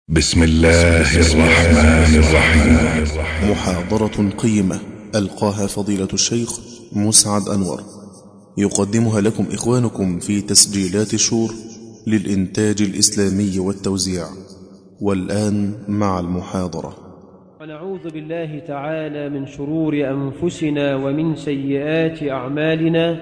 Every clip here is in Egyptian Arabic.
بسم الله الرحمن الرحيم محاضرة قيمة ألقاها فضيلة الشيخ مسعد أنور يقدمها لكم إخوانكم في تسجيلات شور للإنتاج الإسلامي والتوزيع والآن مع المحاضرة ونعوذ بالله تعالى من شرور أنفسنا ومن سيئات أعمالنا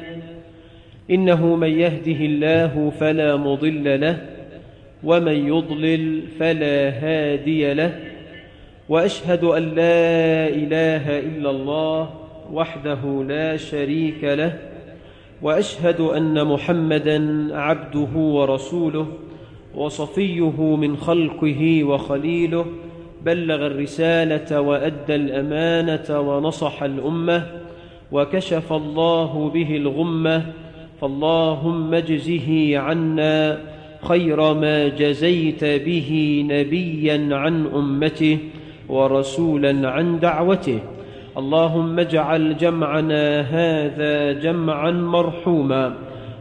إنه من يهده الله فلا مضل له ومن يضلل فلا هادي له وأشهد أن لا إله إلا الله وحده لا شريك له وأشهد أن محمدا عبده ورسوله وصفيه من خلقه وخليله بلغ الرسالة وأدى الأمانة ونصح الأمة وكشف الله به الغمة فاللهم اجزه عنا خير ما جزيت به نبيا عن أمته ورسولا عن دعوته اللهم اجعل جمعنا هذا جمعا مرحوما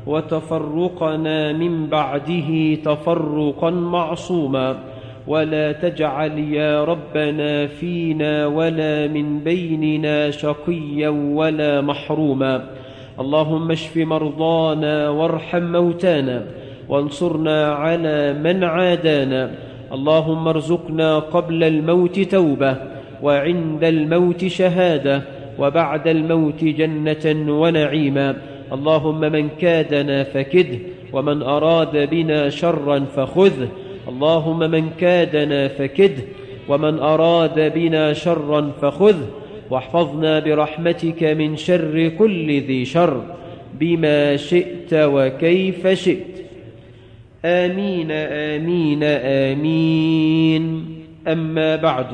وتفرقنا من بعده تفرقا معصوما ولا تجعل يا ربنا فينا ولا من بيننا شقيا ولا محروما اللهم اشف مرضانا وارحم موتانا وانصرنا على من عادانا اللهم ارزقنا قبل الموت توبة وعند الموت شهادة وبعد الموت جنة ونعيما اللهم من كادنا فكده ومن أراد بنا شرا فخذه اللهم من كادنا فكده ومن أراد بنا شرا فخذه واحفظنا برحمتك من شر كل ذي شر بما شئت وكيف شئت آمين آمين آمين أما بعد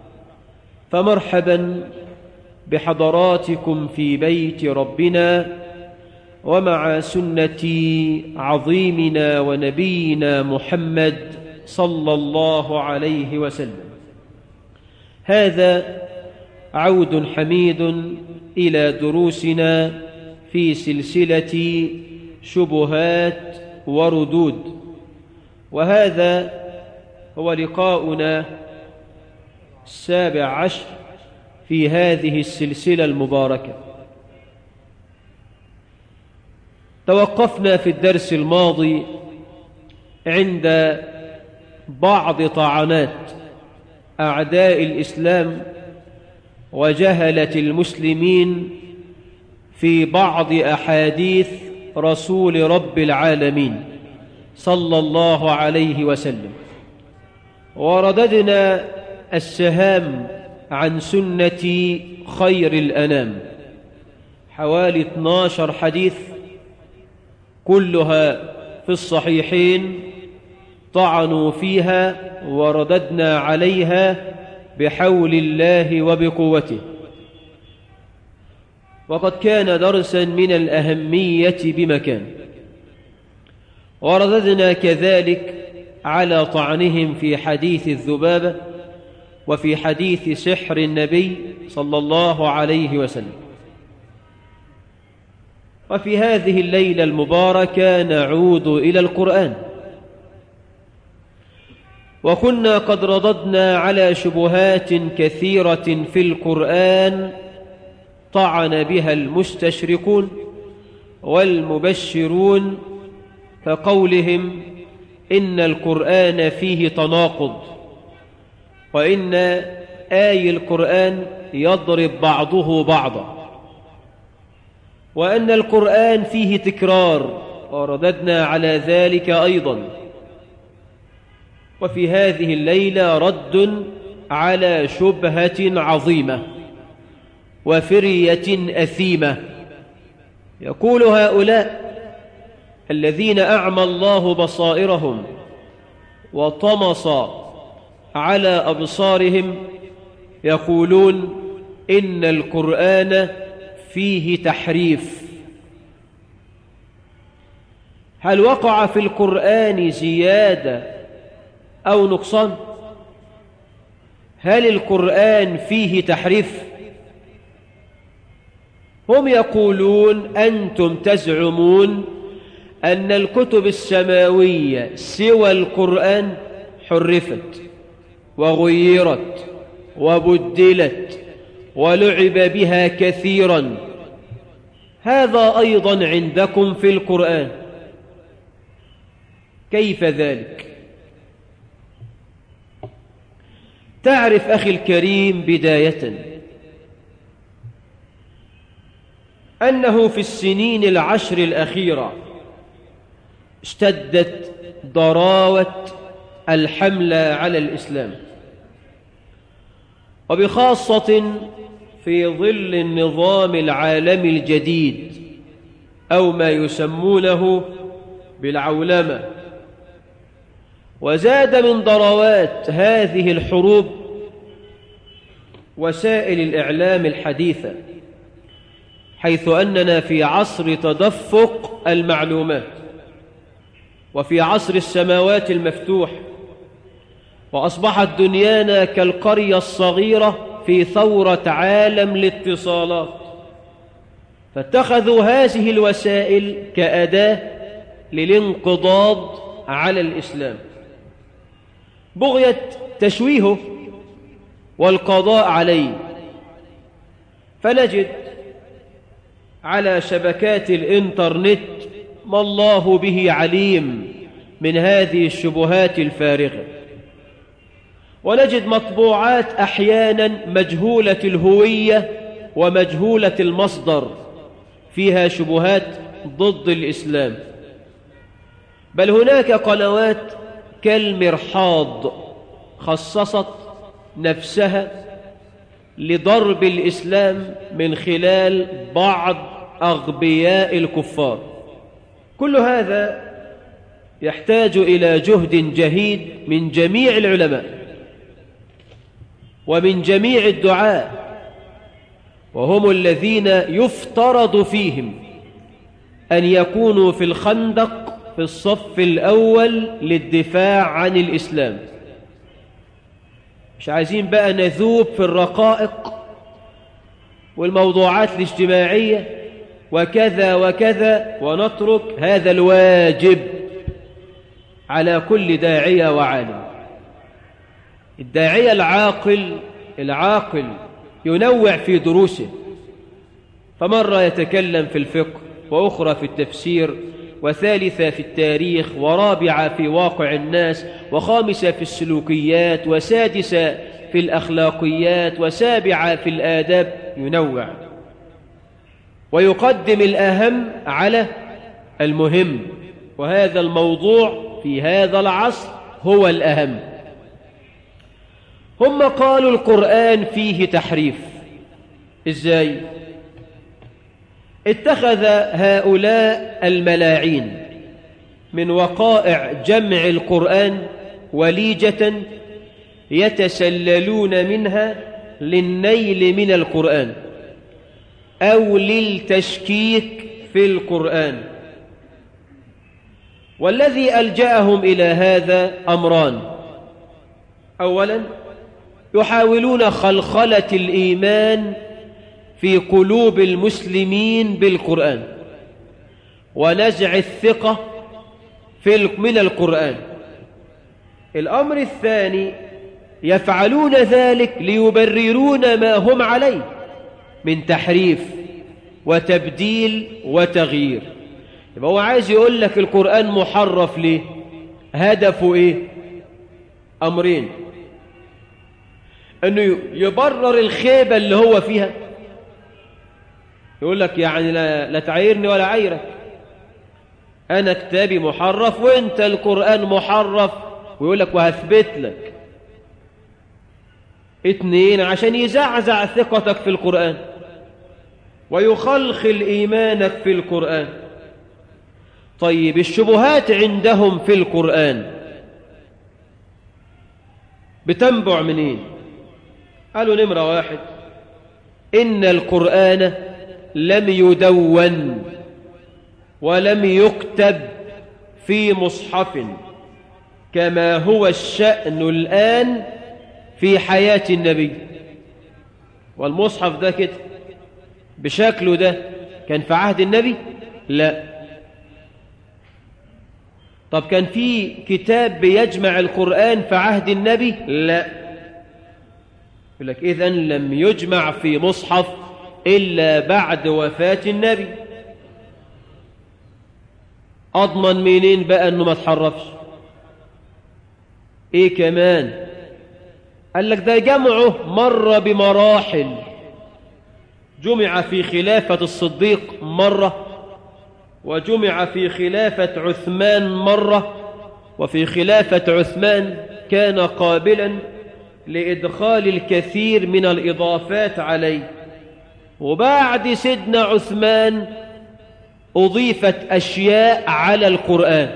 فمرحبا بحضراتكم في بيت ربنا ومع سنة عظيمنا ونبينا محمد صلى الله عليه وسلم هذا عود حميد إلى دروسنا في سلسلة شبهات وردود وهذا هو لقاؤنا السابع عشر في هذه السلسلة المباركة توقفنا في الدرس الماضي عند بعض طعنات أعداء الإسلام وجهلة المسلمين في بعض أحاديث رسول رب العالمين صلى الله عليه وسلم ورددنا السهام عن سنة خير الأنام حوالي 12 حديث كلها في الصحيحين طعنوا فيها ورددنا عليها بحول الله وبقوته وقد كان درسا من الأهمية بمكان ورددنا كذلك على طعنهم في حديث الذبابة وفي حديث سحر النبي صلى الله عليه وسلم وفي هذه الليلة المباركة نعود إلى القرآن وكنا قد رددنا على شبهات كثيرة في القرآن طعن بها المستشركون والمبشرون كقولهم إن القرآن فيه تناقض وإن آي القرآن يضرب بعضه بعضا وأن القرآن فيه تكرار ورددنا على ذلك أيضا وفي هذه الليلة رد على شبهة عظيمة وفرية أثيمة يقول هؤلاء الذين أعمى الله بصائرهم وطمس على أبصارهم يقولون إن القرآن فيه تحريف هل وقع في القرآن زيادة أو نقصان هل القرآن فيه تحريف هم يقولون أنتم تزعمون أن الكتب السماوية سوى القرآن حرفت وغيرت وبدلت ولعب بها كثيرا هذا أيضا عندكم في القرآن كيف ذلك تعرف أخي الكريم بداية أنه في السنين العشر الأخيرة اشتدت ضراوة الحملة على الإسلام وبخاصة في ظل النظام العالمي الجديد أو ما يسمونه بالعولمة وزاد من ضروات هذه الحروب وسائل الإعلام الحديثة حيث أننا في عصر تدفق المعلومات وفي عصر السماوات المفتوح وأصبحت دنيانا كالقرية الصغيرة في ثورة عالم الاتصالات فاتخذوا هذه الوسائل كأداة للانقضاض على الإسلام بغية تشويهه والقضاء عليه فنجد على شبكات الإنترنت ما الله به عليم من هذه الشبهات الفارغة ونجد مطبوعات أحيانا مجهولة الهوية ومجهولة المصدر فيها شبهات ضد الإسلام بل هناك قنوات كالمرحاض خصصت نفسها لضرب الإسلام من خلال بعض أغبياء الكفار كل هذا يحتاج إلى جهد جهيد من جميع العلماء ومن جميع الدعاء وهم الذين يفترض فيهم أن يكونوا في الخندق في الصف الأول للدفاع عن الإسلام مش عايزين بقى نذوب في الرقائق والموضوعات الاجتماعية وكذا وكذا ونترك هذا الواجب على كل داعية وعالم الداعية العاقل العاقل ينوع في دروسه فمرة يتكلم في الفقه وأخرى في التفسير وثالثة في التاريخ ورابعة في واقع الناس وخامسة في السلوكيات وسادسة في الأخلاقيات وسابعة في الآداب ينوع ويقدم الأهم على المهم وهذا الموضوع في هذا العصر هو الأهم هم قالوا القرآن فيه تحريف إزاي؟ اتخذ هؤلاء الملاعين من وقائع جمع القرآن وليجة يتسللون منها للنيل من القرآن أو للتشكيك في القرآن والذي ألجأهم إلى هذا أمران أولا يحاولون خلخلة الإيمان في قلوب المسلمين بالقرآن ونزع الثقة في من القرآن الأمر الثاني يفعلون ذلك ليبررون ما هم عليه من تحريف وتبديل وتغيير يبقى هو عايز يقول لك القرآن محرف ليه هدفه ايه أمرين أنه يبرر الخيبة اللي هو فيها يقول لك يعني لا, لا تعيرني ولا عيرك أنا كتابي محرف وإنت القرآن محرف ويقول لك وهثبت لك اتنين عشان يزعزع ثقتك في القرآن ويخلخل إيمانك في القرآن طيب الشبهات عندهم في القرآن بتنبع منين قالوا نمرة واحد إن القرآن لم يدون ولم يكتب في مصحف كما هو الشأن الآن في حياة النبي والمصحف ده كده بشكله ده كان في عهد النبي لا طب كان في كتاب بيجمع القرآن في عهد النبي لا يقول لك إذن لم يجمع في مصحف إلا بعد وفاة النبي أضمن منين بقى أنه ما تحرفش إيه كمان قال لك ده جمعه مر بمراحل جمع في خلافة الصديق مرة وجمع في خلافة عثمان مرة وفي خلافة عثمان كان قابلا لإدخال الكثير من الإضافات عليه وبعد سيدنا عثمان أضيفت أشياء على القرآن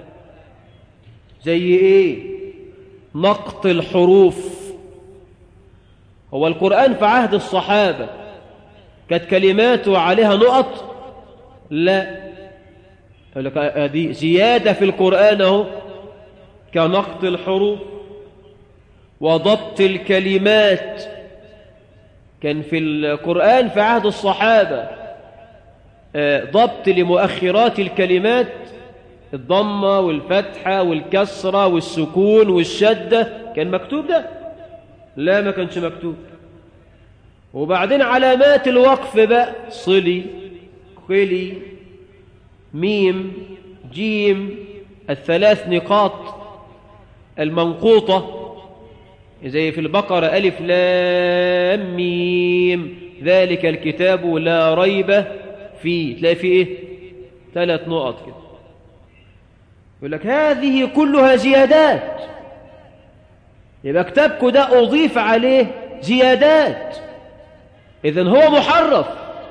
زي إيه نقط الحروف هو القرآن في عهد الصحابة كانت كلماته عليها نقط لا هذه زيادة في القرآن اهو كنقط الحروف وضبط الكلمات كان في القرآن في عهد الصحابة ضبط لمؤخرات الكلمات الضمة والفتحة والكسرة والسكون والشدة كان مكتوب ده لا ما كانش مكتوب وبعدين علامات الوقف بقى صلي خلي ميم جيم الثلاث نقاط المنقوطة زي في البقرة ألف لام ميم ذلك الكتاب لا ريب فيه تلاقي فيه إيه ثلاث نقط كده يقول لك هذه كلها زيادات يبقى كتابكم ده أضيف عليه زيادات إذن هو محرف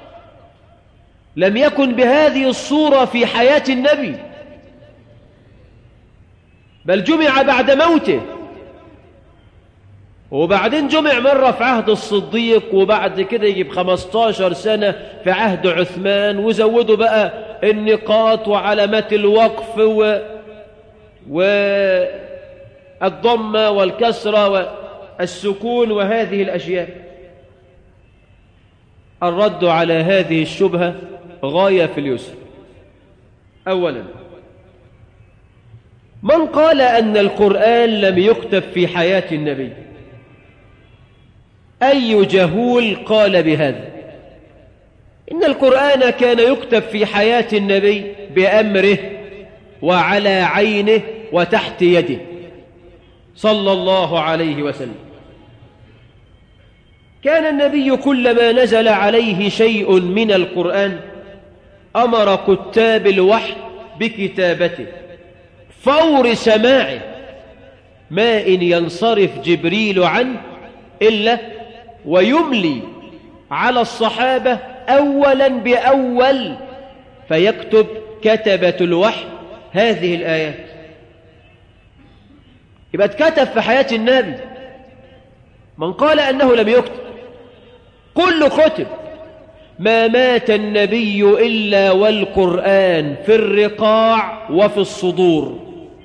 لم يكن بهذه الصورة في حياة النبي بل جمع بعد موته وبعدين جمع مرة في عهد الصديق وبعد كده يجيب 15 سنة في عهد عثمان وزودوا بقى النقاط وعلامات الوقف و... والضمة والكسرة والسكون وهذه الأشياء الرد على هذه الشبهة غاية في اليسر أولا من قال أن القرآن لم يكتب في حياة النبي أي جهول قال بهذا إن القرآن كان يكتب في حياة النبي بأمره وعلى عينه وتحت يده صلى الله عليه وسلم كان النبي كلما نزل عليه شيء من القرآن أمر كتاب الوحي بكتابته فور سماعه ما إن ينصرف جبريل عنه إلا ويملي على الصحابة أولا بأول فيكتب كتبة الوحي هذه الآيات يبقى اتكتب في حياة النبي من قال أنه لم يكتب كل كتب ما مات النبي إلا والقرآن في الرقاع وفي الصدور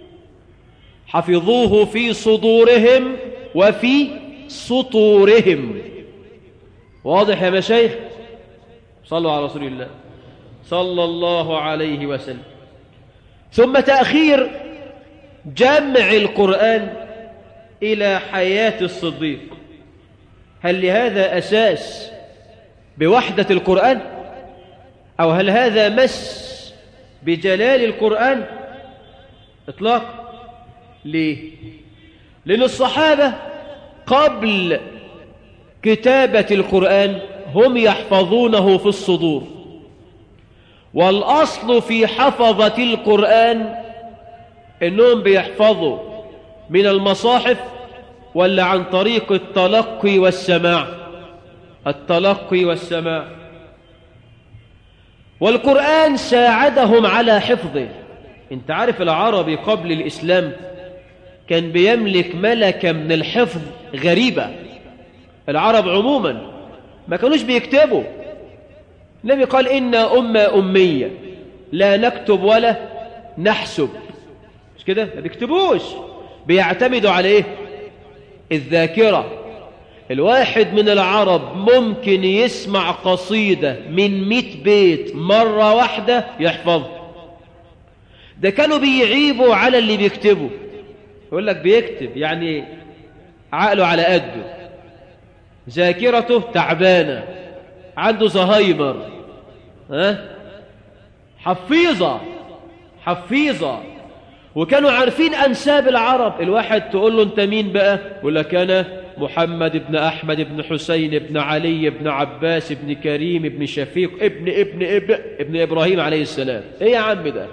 حفظوه في صدورهم وفي سطورهم واضح يا مشايخ صلوا على رسول الله صلى الله عليه وسلم ثم تأخير جمع القرآن إلى حياة الصديق هل لهذا أساس بوحدة القرآن أو هل هذا مس بجلال القرآن إطلاق ليه لأن الصحابة قبل كتابة القرآن هم يحفظونه في الصدور والأصل في حفظة القرآن إنهم بيحفظوا من المصاحف ولا عن طريق التلقي والسماع التلقي والسماع والقرآن ساعدهم على حفظه انت عارف العربي قبل الإسلام كان بيملك ملكة من الحفظ غريبة العرب عموما ما كانوش بيكتبوا النبي قال إنا أمة أمية لا نكتب ولا نحسب مش كده ما بيكتبوش بيعتمدوا على ايه الذاكرة الواحد من العرب ممكن يسمع قصيدة من مئة بيت مرة واحدة يحفظ ده كانوا بيعيبوا على اللي بيكتبوا يقول لك بيكتب يعني عقله على قده ذاكرته تعبانة عنده زهايمر ها حفيظة حفيظة وكانوا عارفين أنساب العرب الواحد تقول له أنت مين بقى يقول لك أنا محمد بن أحمد بن حسين بن علي بن عباس بن كريم بن شفيق ابن ابن ابن, ابن إبراهيم عليه السلام إيه يا عم ده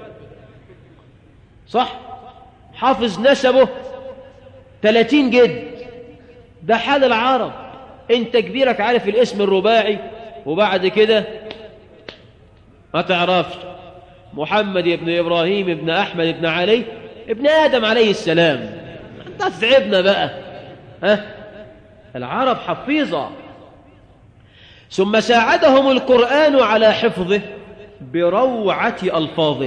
صح حافظ نسبه 30 جد ده حال العرب انت كبيرك عارف الاسم الرباعي وبعد كده ما تعرفش محمد بن إبراهيم بن أحمد بن علي ابن آدم عليه السلام انت تعبنا بقى ها العرب حفيظة ثم ساعدهم القرآن على حفظه بروعة ألفاظه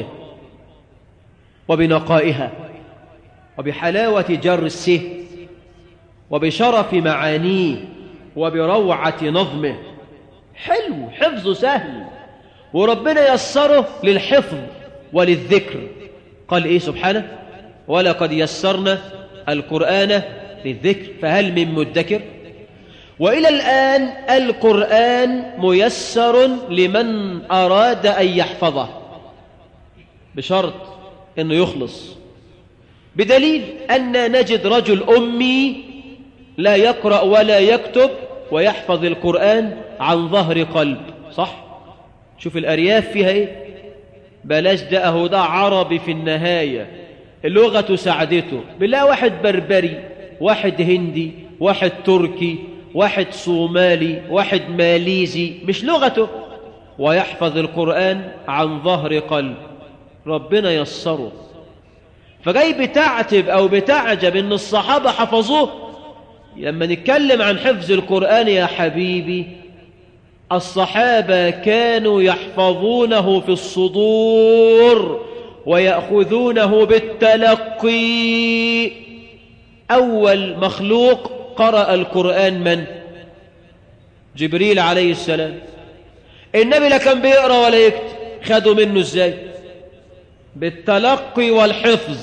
وبنقائها وبحلاوة جر السه وبشرف معانيه وبروعة نظمه حلو حفظه سهل وربنا يسره للحفظ وللذكر قال إيه سبحانه ولقد يسرنا القرآن للذكر فهل من مدكر وإلى الآن القرآن ميسر لمن أراد أن يحفظه بشرط أنه يخلص بدليل أن نجد رجل أمي لا يقرأ ولا يكتب ويحفظ القرآن عن ظهر قلب صح؟ شوف الأرياف فيها إيه؟ بلاش ده أهو ده عربي في النهاية اللغة ساعدته بالله واحد بربري واحد هندي واحد تركي واحد صومالي واحد ماليزي مش لغته ويحفظ القرآن عن ظهر قلب ربنا يسره فجاي بتعتب أو بتعجب إن الصحابة حفظوه لما نتكلم عن حفظ القرآن يا حبيبي الصحابة كانوا يحفظونه في الصدور ويأخذونه بالتلقي أول مخلوق قرأ القرآن من؟ جبريل عليه السلام النبي لا كان بيقرأ ولا يكتب خدوا منه ازاي؟ بالتلقي والحفظ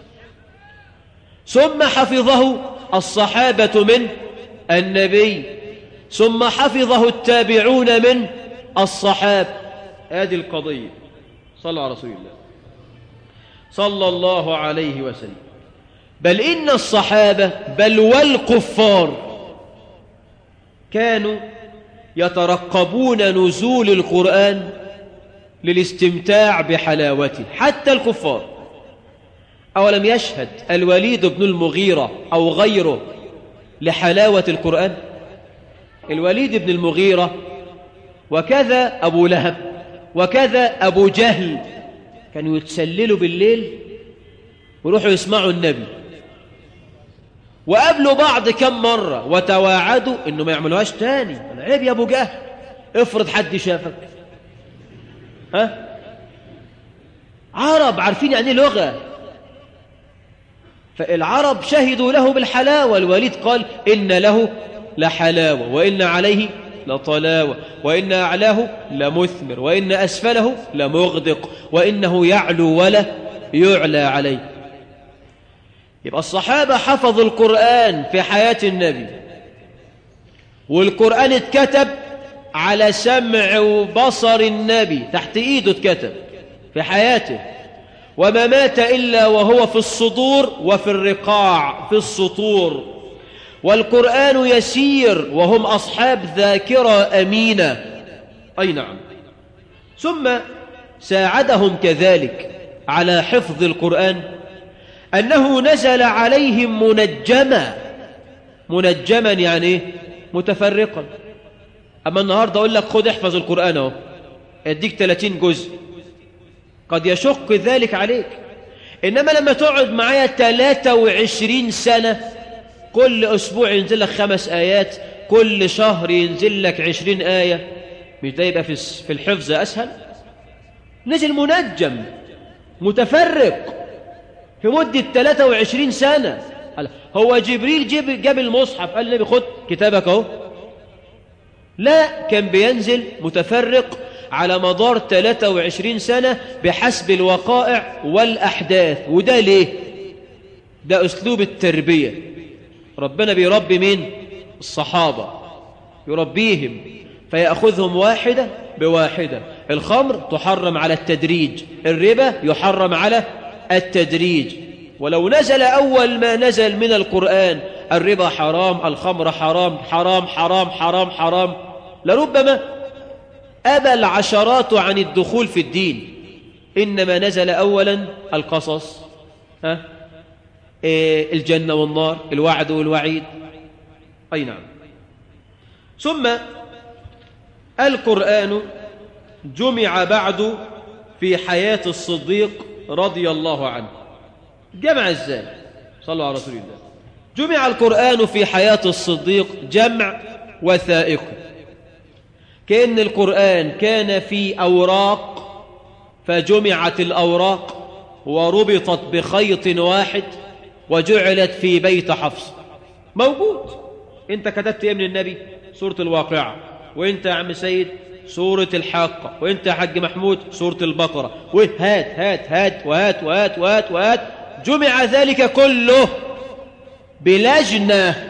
ثم حفظه الصحابة من النبي ثم حفظه التابعون من الصحابة هذه القضية صلى على رسول الله صلى الله عليه وسلم بل إن الصحابة بل والكفار كانوا يترقبون نزول القرآن للاستمتاع بحلاوته حتى الكفار أولم يشهد الوليد بن المغيرة أو غيره لحلاوة القرآن الوليد بن المغيرة وكذا أبو لهب وكذا أبو جهل كانوا يتسللوا بالليل ويروحوا يسمعوا النبي وقابلوا بعض كم مرة وتواعدوا انه ما يعملوهاش تاني عيب يا ابو جهل افرض حد شافك ها عرب عارفين يعني لغة فالعرب شهدوا له بالحلاوة الوليد قال إن له لحلاوة وإن عليه لطلاوة وإن أعلاه لمثمر وإن أسفله لمغدق وإنه يعلو ولا يعلى عليه يبقى الصحابة حفظوا القرآن في حياة النبي والقرآن اتكتب على سمع وبصر النبي تحت ايده اتكتب في حياته وما مات إلا وهو في الصدور وفي الرقاع في السطور والقرآن يسير وهم أصحاب ذاكرة أمينة أي نعم ثم ساعدهم كذلك على حفظ القرآن أنه نزل عليهم منجما منجما يعني ايه متفرقا أما النهاردة أقول لك خد احفظ القرآن اهو اديك 30 جزء قد يشق ذلك عليك إنما لما تقعد معايا 23 سنة كل أسبوع ينزل لك خمس آيات كل شهر ينزل لك 20 آية مش ده يبقى في الحفظ أسهل نزل منجم متفرق في مدة 23 سنة هو جبريل جيب جاب المصحف قال لي خد كتابك اهو لا كان بينزل متفرق على مدار 23 سنة بحسب الوقائع والأحداث وده ليه ده أسلوب التربية ربنا بيربي مين الصحابة يربيهم فيأخذهم واحدة بواحدة الخمر تحرم على التدريج الربا يحرم على التدريج ولو نزل أول ما نزل من القرآن الربا حرام الخمر حرام حرام حرام حرام حرام لربما أبى العشرات عن الدخول في الدين إنما نزل أولا القصص ها؟ إيه الجنة والنار الوعد والوعيد أي نعم ثم القرآن جمع بعد في حياة الصديق رضي الله عنه جمع ازاي صلوا على رسول الله جمع القرآن في حياة الصديق جمع وثائق كأن القرآن كان في أوراق فجمعت الأوراق وربطت بخيط واحد وجعلت في بيت حفص موجود انت كتبت ايه من النبي سورة الواقعة وانت يا عم سيد سورة الحاقة وانت يا حاج محمود سورة البقرة وهات هات هات وهات وهات وهات وهات جمع ذلك كله بلجنة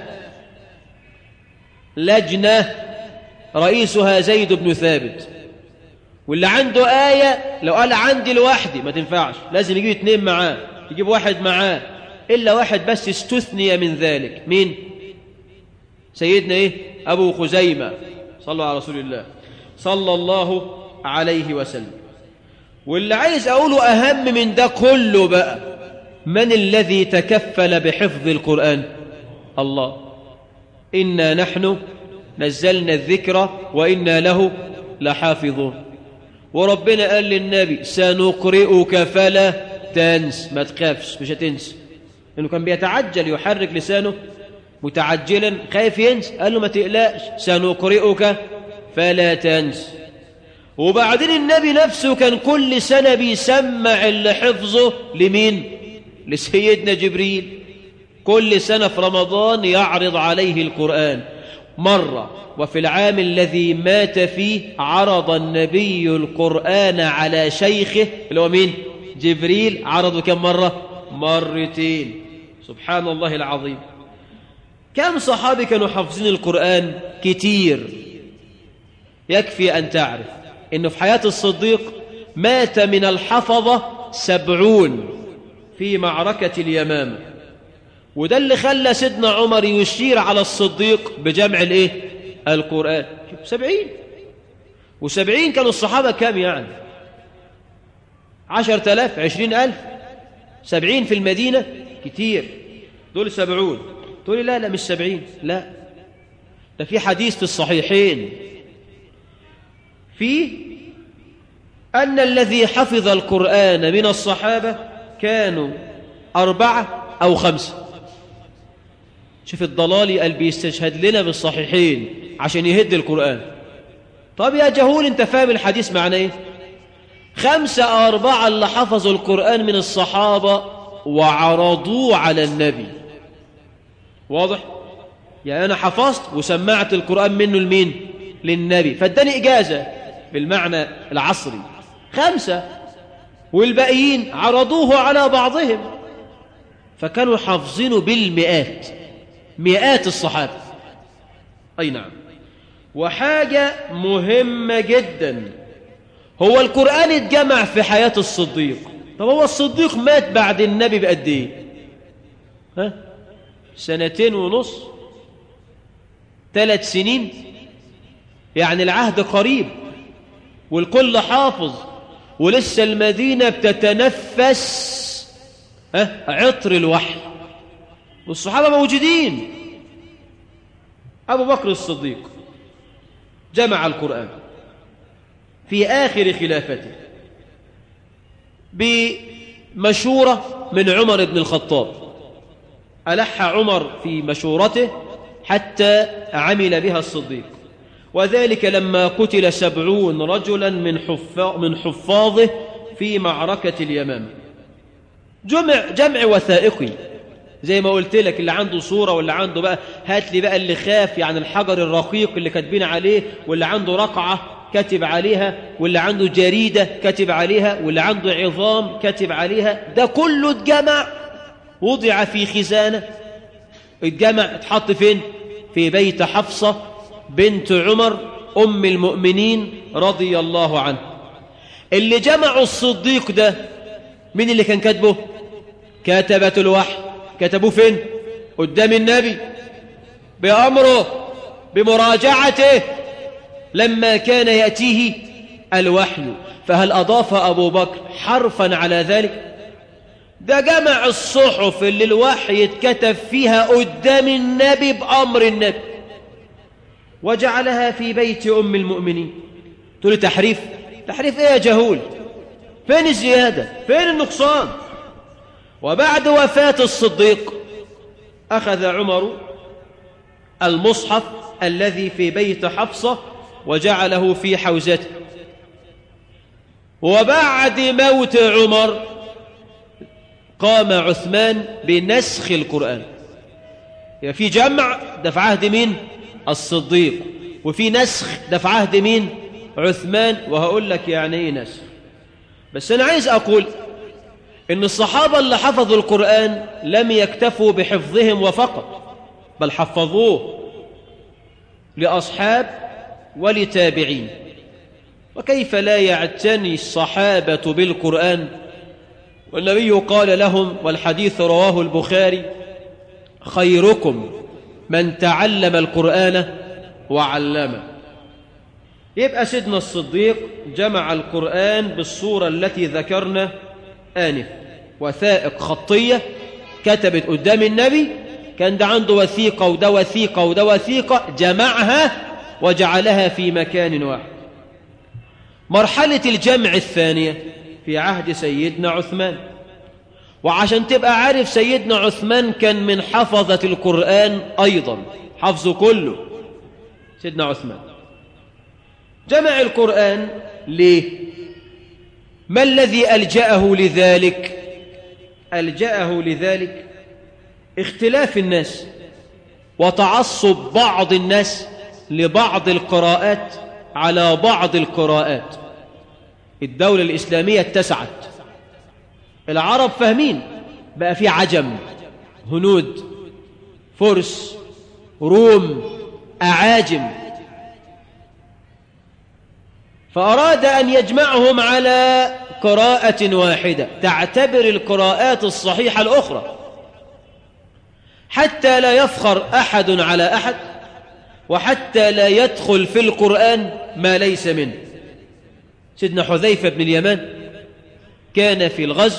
لجنة رئيسها زيد بن ثابت واللي عنده آية لو قال عندي لوحدي ما تنفعش لازم يجيب اتنين معاه يجيب واحد معاه إلا واحد بس استثني من ذلك مين سيدنا إيه أبو خزيمة صلوا على رسول الله صلى الله عليه وسلم واللي عايز أقوله أهم من ده كله بقى من الذي تكفل بحفظ القرآن الله إنا نحن نزلنا الذكر وإنا له لحافظون وربنا قال للنبي سنقرئك فلا تنس ما تخافش مش هتنسى لأنه كان بيتعجل يحرك لسانه متعجلا خايف ينسى قال له ما تقلقش سنقرئك فلا تنس وبعدين النبي نفسه كان كل سنة بيسمع اللي حفظه لمين لسيدنا جبريل كل سنة في رمضان يعرض عليه القرآن مرة وفي العام الذي مات فيه عرض النبي القرآن على شيخه اللي هو مين جبريل عرضه كم مرة مرتين سبحان الله العظيم كم صحابي كانوا حافظين القرآن كتير يكفي أن تعرف أنه في حياة الصديق مات من الحفظة سبعون في معركة اليمامة وده اللي خلى سيدنا عمر يشير على الصديق بجمع الايه القرآن سبعين وسبعين كانوا الصحابة كام يعني عشر تلاف عشرين ألف سبعين في المدينة كتير دول سبعون تقولي لا لا مش سبعين لا ده في حديث في الصحيحين في أن الذي حفظ القرآن من الصحابة كانوا أربعة أو خمسة شوف الضلالي قال بيستشهد لنا بالصحيحين عشان يهد القرآن طب يا جهول انت فاهم الحديث معناه ايه خمسة أو أربعة اللي حفظوا القرآن من الصحابة وعرضوه على النبي واضح يعني أنا حفظت وسمعت القرآن منه لمين للنبي فاداني إجازة بالمعنى العصري خمسة والباقيين عرضوه على بعضهم فكانوا حافظينه بالمئات مئات الصحابة أي نعم وحاجة مهمة جدا هو القرآن اتجمع في حياة الصديق طب هو الصديق مات بعد النبي بقد ايه ها سنتين ونص ثلاث سنين يعني العهد قريب والكل حافظ ولسه المدينة بتتنفس ها عطر الوحي والصحابة موجودين أبو بكر الصديق جمع القرآن في آخر خلافته بمشورة من عمر بن الخطاب ألح عمر في مشورته حتى عمل بها الصديق وذلك لما قتل سبعون رجلا من, حفاظ من حفاظه في معركة اليمامة جمع, جمع وثائقي زي ما قلت لك اللي عنده صورة واللي عنده بقى هات لي بقى اللي خاف يعني الحجر الرقيق اللي كاتبين عليه واللي عنده رقعة كاتب عليها واللي عنده جريدة كاتب عليها واللي عنده عظام كاتب عليها ده كله اتجمع وضع في خزانة اتجمع اتحط فين في بيت حفصة بنت عمر أم المؤمنين رضي الله عنه اللي جمعوا الصديق ده مين اللي كان كاتبه كتبة الوحي كتبوه فين قدام النبي بأمره بمراجعته لما كان يأتيه الوحي فهل أضاف أبو بكر حرفا على ذلك ده جمع الصحف اللي الوحي اتكتب فيها قدام النبي بأمر النبي وجعلها في بيت أم المؤمنين تقول تحريف تحريف ايه يا جهول فين الزيادة فين النقصان وبعد وفاة الصديق أخذ عمر المصحف الذي في بيت حفصة وجعله في حوزته وبعد موت عمر قام عثمان بنسخ القرآن يعني في جمع ده في عهد مين الصديق وفي نسخ ده في عهد مين عثمان وهقول لك يعني ايه نسخ بس انا عايز اقول ان الصحابة اللي حفظوا القرآن لم يكتفوا بحفظهم وفقط بل حفظوه لأصحاب ولتابعين وكيف لا يعتني الصحابة بالقرآن والنبي قال لهم والحديث رواه البخاري خيركم من تعلم القرآن وعلمه يبقى سيدنا الصديق جمع القرآن بالصورة التي ذكرنا آنف وثائق خطية كتبت قدام النبي كان ده عنده وثيقة وده وثيقة وده وثيقة جمعها وجعلها في مكان واحد مرحلة الجمع الثانية في عهد سيدنا عثمان وعشان تبقى عارف سيدنا عثمان كان من حفظة القرآن أيضا حفظه كله سيدنا عثمان جمع القرآن ليه ما الذي ألجأه لذلك ألجأه لذلك اختلاف الناس وتعصب بعض الناس لبعض القراءات على بعض القراءات الدولة الإسلامية اتسعت العرب فاهمين بقى في عجم هنود فرس روم أعاجم فأراد أن يجمعهم على قراءة واحدة تعتبر القراءات الصحيحة الأخرى حتى لا يفخر أحد على أحد وحتى لا يدخل في القرآن ما ليس منه سيدنا حذيفة بن اليمان كان في الغزو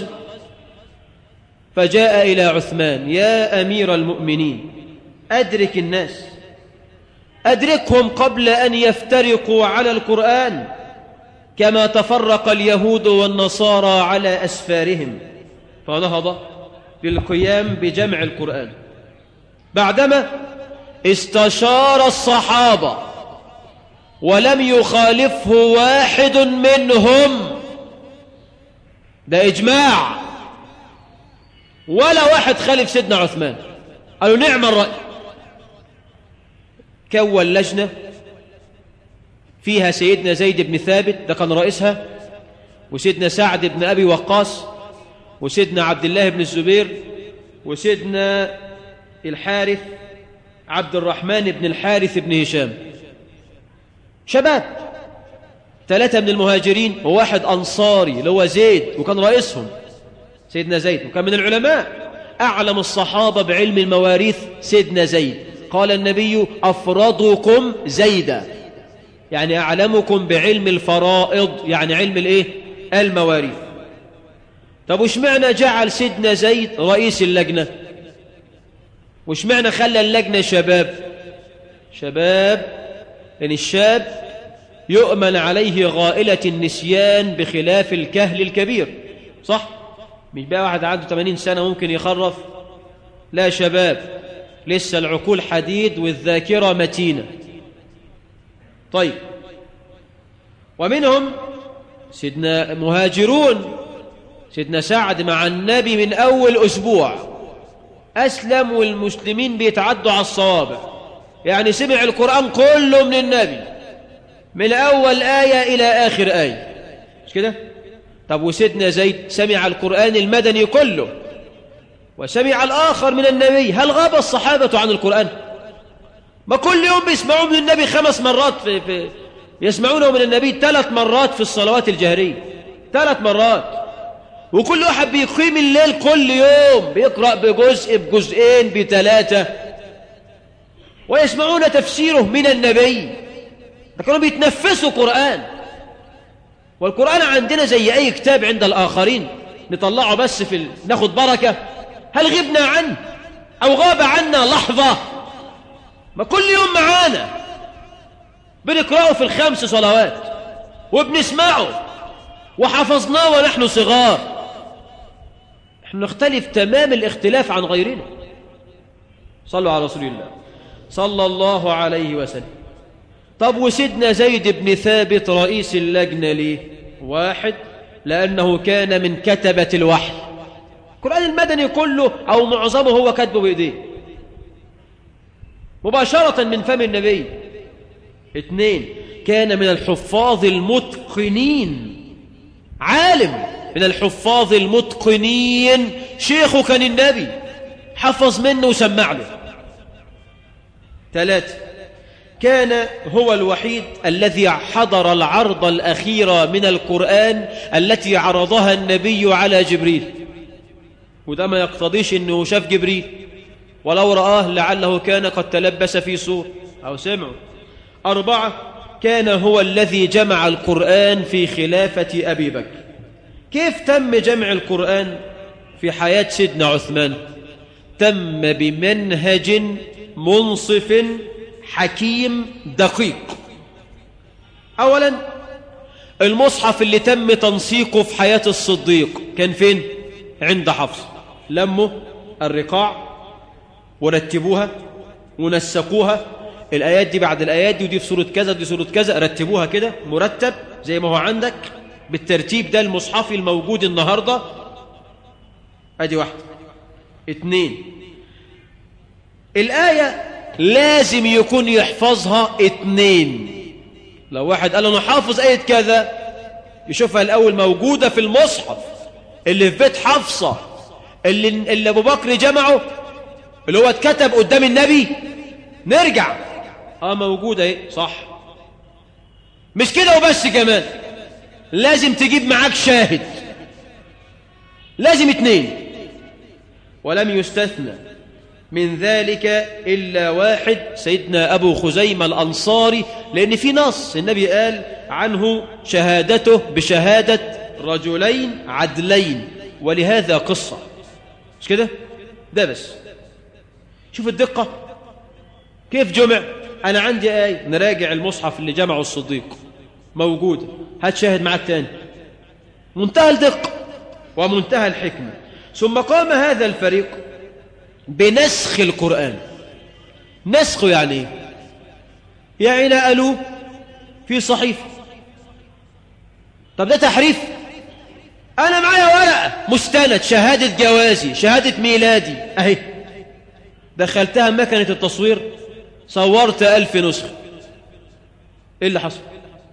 فجاء إلى عثمان يا أمير المؤمنين أدرك الناس أدركهم قبل أن يفترقوا على القرآن كما تفرق اليهود والنصارى على أسفارهم فنهض للقيام بجمع القرآن بعدما استشار الصحابة ولم يخالفه واحد منهم ده إجماع ولا واحد خالف سيدنا عثمان قالوا نعم الرأي كون لجنة فيها سيدنا زيد بن ثابت ده كان رئيسها وسيدنا سعد بن أبي وقاص وسيدنا عبد الله بن الزبير وسيدنا الحارث عبد الرحمن بن الحارث بن هشام شباب ثلاثة من المهاجرين وواحد أنصاري اللي هو زيد وكان رئيسهم سيدنا زيد وكان من العلماء أعلم الصحابة بعلم المواريث سيدنا زيد قال النبي أفرضكم زيدا يعني أعلمكم بعلم الفرائض يعني علم الإيه؟ المواريث طب وش معنى جعل سيدنا زيد رئيس اللجنة وش معنى خلى اللجنة شباب شباب لأن الشاب يؤمن عليه غائلة النسيان بخلاف الكهل الكبير صح؟ مش بقى واحد عنده 80 سنة ممكن يخرف لا شباب لسه العقول حديد والذاكرة متينة طيب ومنهم سيدنا مهاجرون سيدنا سعد مع النبي من أول أسبوع أسلم والمسلمين بيتعدوا على الصوابع يعني سمع القرآن كله من النبي من أول آية إلى آخر آية مش كده؟ طب وسيدنا زيد سمع القرآن المدني كله وسمع الآخر من النبي هل غاب الصحابة عن القرآن؟ ما كل يوم بيسمعوا من النبي خمس مرات في, في يسمعونه من النبي ثلاث مرات في الصلوات الجهرية ثلاث مرات وكل واحد بيقيم الليل كل يوم بيقرأ بجزء بجزئين بثلاثة ويسمعون تفسيره من النبي كانوا بيتنفسوا قرآن والقرآن عندنا زي أي كتاب عند الآخرين نطلعه بس في ال... ناخد بركة هل غبنا عنه أو غاب عنا لحظة ما كل يوم معانا بنقرأه في الخمس صلوات وبنسمعه وحفظناه ونحن صغار نحن نختلف تمام الاختلاف عن غيرنا صلوا على رسول الله صلى الله عليه وسلم طب وسيدنا زيد بن ثابت رئيس اللجنة ليه واحد لأنه كان من كتبة الوحي القرآن المدني كله أو معظمه هو كتبه بإيديه مباشرة من فم النبي اثنين كان من الحفاظ المتقنين عالم من الحفاظ المتقنين شيخه كان النبي حفظ منه وسمع له ثلاثة كان هو الوحيد الذي حضر العرض الأخيرة من القرآن التي عرضها النبي على جبريل وده ما يقتضيش أنه شاف جبريل ولو رآه لعله كان قد تلبس في سور أو سمعه أربعة كان هو الذي جمع القرآن في خلافة أبي بكر كيف تم جمع القرآن في حياة سيدنا عثمان تم بمنهج منصف حكيم دقيق أولا المصحف اللي تم تنسيقه في حياة الصديق كان فين؟ عند حفص لموا الرقاع ورتبوها ونسقوها الآيات دي بعد الآيات دي ودي في سورة كذا ودي سورة كذا رتبوها كده مرتب زي ما هو عندك بالترتيب ده المصحفي الموجود النهاردة ادي واحدة اتنين الآية لازم يكون يحفظها اتنين لو واحد قال انا حافظ آية كذا يشوفها الأول موجودة في المصحف اللي في بيت حفصة اللي, اللي أبو بكر جمعه اللي هو اتكتب قدام النبي نرجع اه موجودة ايه صح مش كده وبس كمان لازم تجيب معاك شاهد لازم اتنين ولم يستثنى من ذلك إلا واحد سيدنا أبو خزيمة الأنصاري لأن في نص النبي قال عنه شهادته بشهادة رجلين عدلين ولهذا قصة مش كده ده بس شوف الدقة كيف جمع أنا عندي آية نراجع المصحف اللي جمعه الصديق موجودة هات شاهد معك تاني منتهى الدقة ومنتهى الحكمة ثم قام هذا الفريق بنسخ القرآن نسخه يعني ايه يعني نقلوه في صحيفة طب ده تحريف أنا معايا ورقة مستند شهادة جوازي شهادة ميلادي أهي دخلتها مكنة التصوير صورت ألف نسخة إيه اللي حصل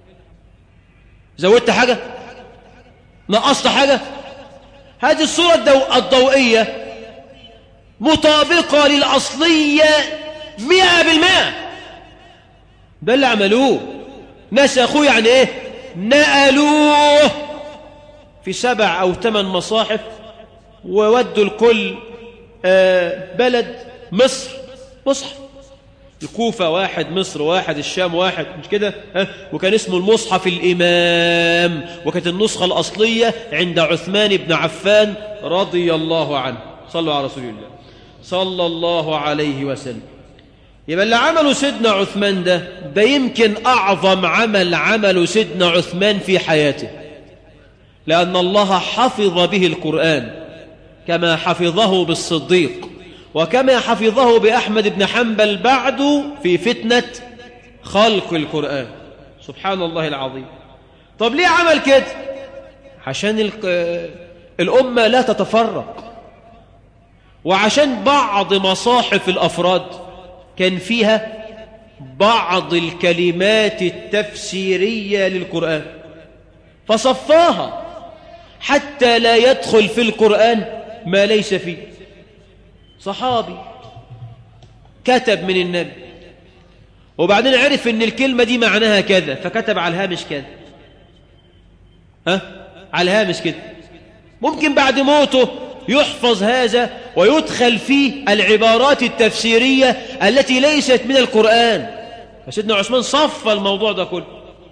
زودت حاجة نقصت حاجة هذه الصورة الضو... الضوئية مطابقة للأصلية مئة بالمئة ده اللي عملوه نسخوه يعني ايه نقلوه في سبع أو ثمان مصاحف وودوا الكل آه بلد مصر مصحف الكوفة واحد مصر واحد الشام واحد مش كده ها؟ وكان اسمه المصحف الإمام وكانت النسخة الأصلية عند عثمان بن عفان رضي الله عنه صلوا على رسول الله صلى الله عليه وسلم يبقى اللي عمله سيدنا عثمان ده ده يمكن أعظم عمل عمله سيدنا عثمان في حياته لأن الله حفظ به القرآن كما حفظه بالصديق وكما حفظه بأحمد بن حنبل بعد في فتنة خلق القرآن سبحان الله العظيم طب ليه عمل كده عشان الأمة لا تتفرق وعشان بعض مصاحف الأفراد كان فيها بعض الكلمات التفسيرية للقرآن فصفاها حتى لا يدخل في القرآن ما ليس فيه صحابي كتب من النبي وبعدين عرف ان الكلمة دي معناها كذا فكتب على الهامش كذا ها على الهامش كده ممكن بعد موته يحفظ هذا ويدخل فيه العبارات التفسيرية التي ليست من القرآن فسيدنا عثمان صف الموضوع ده كله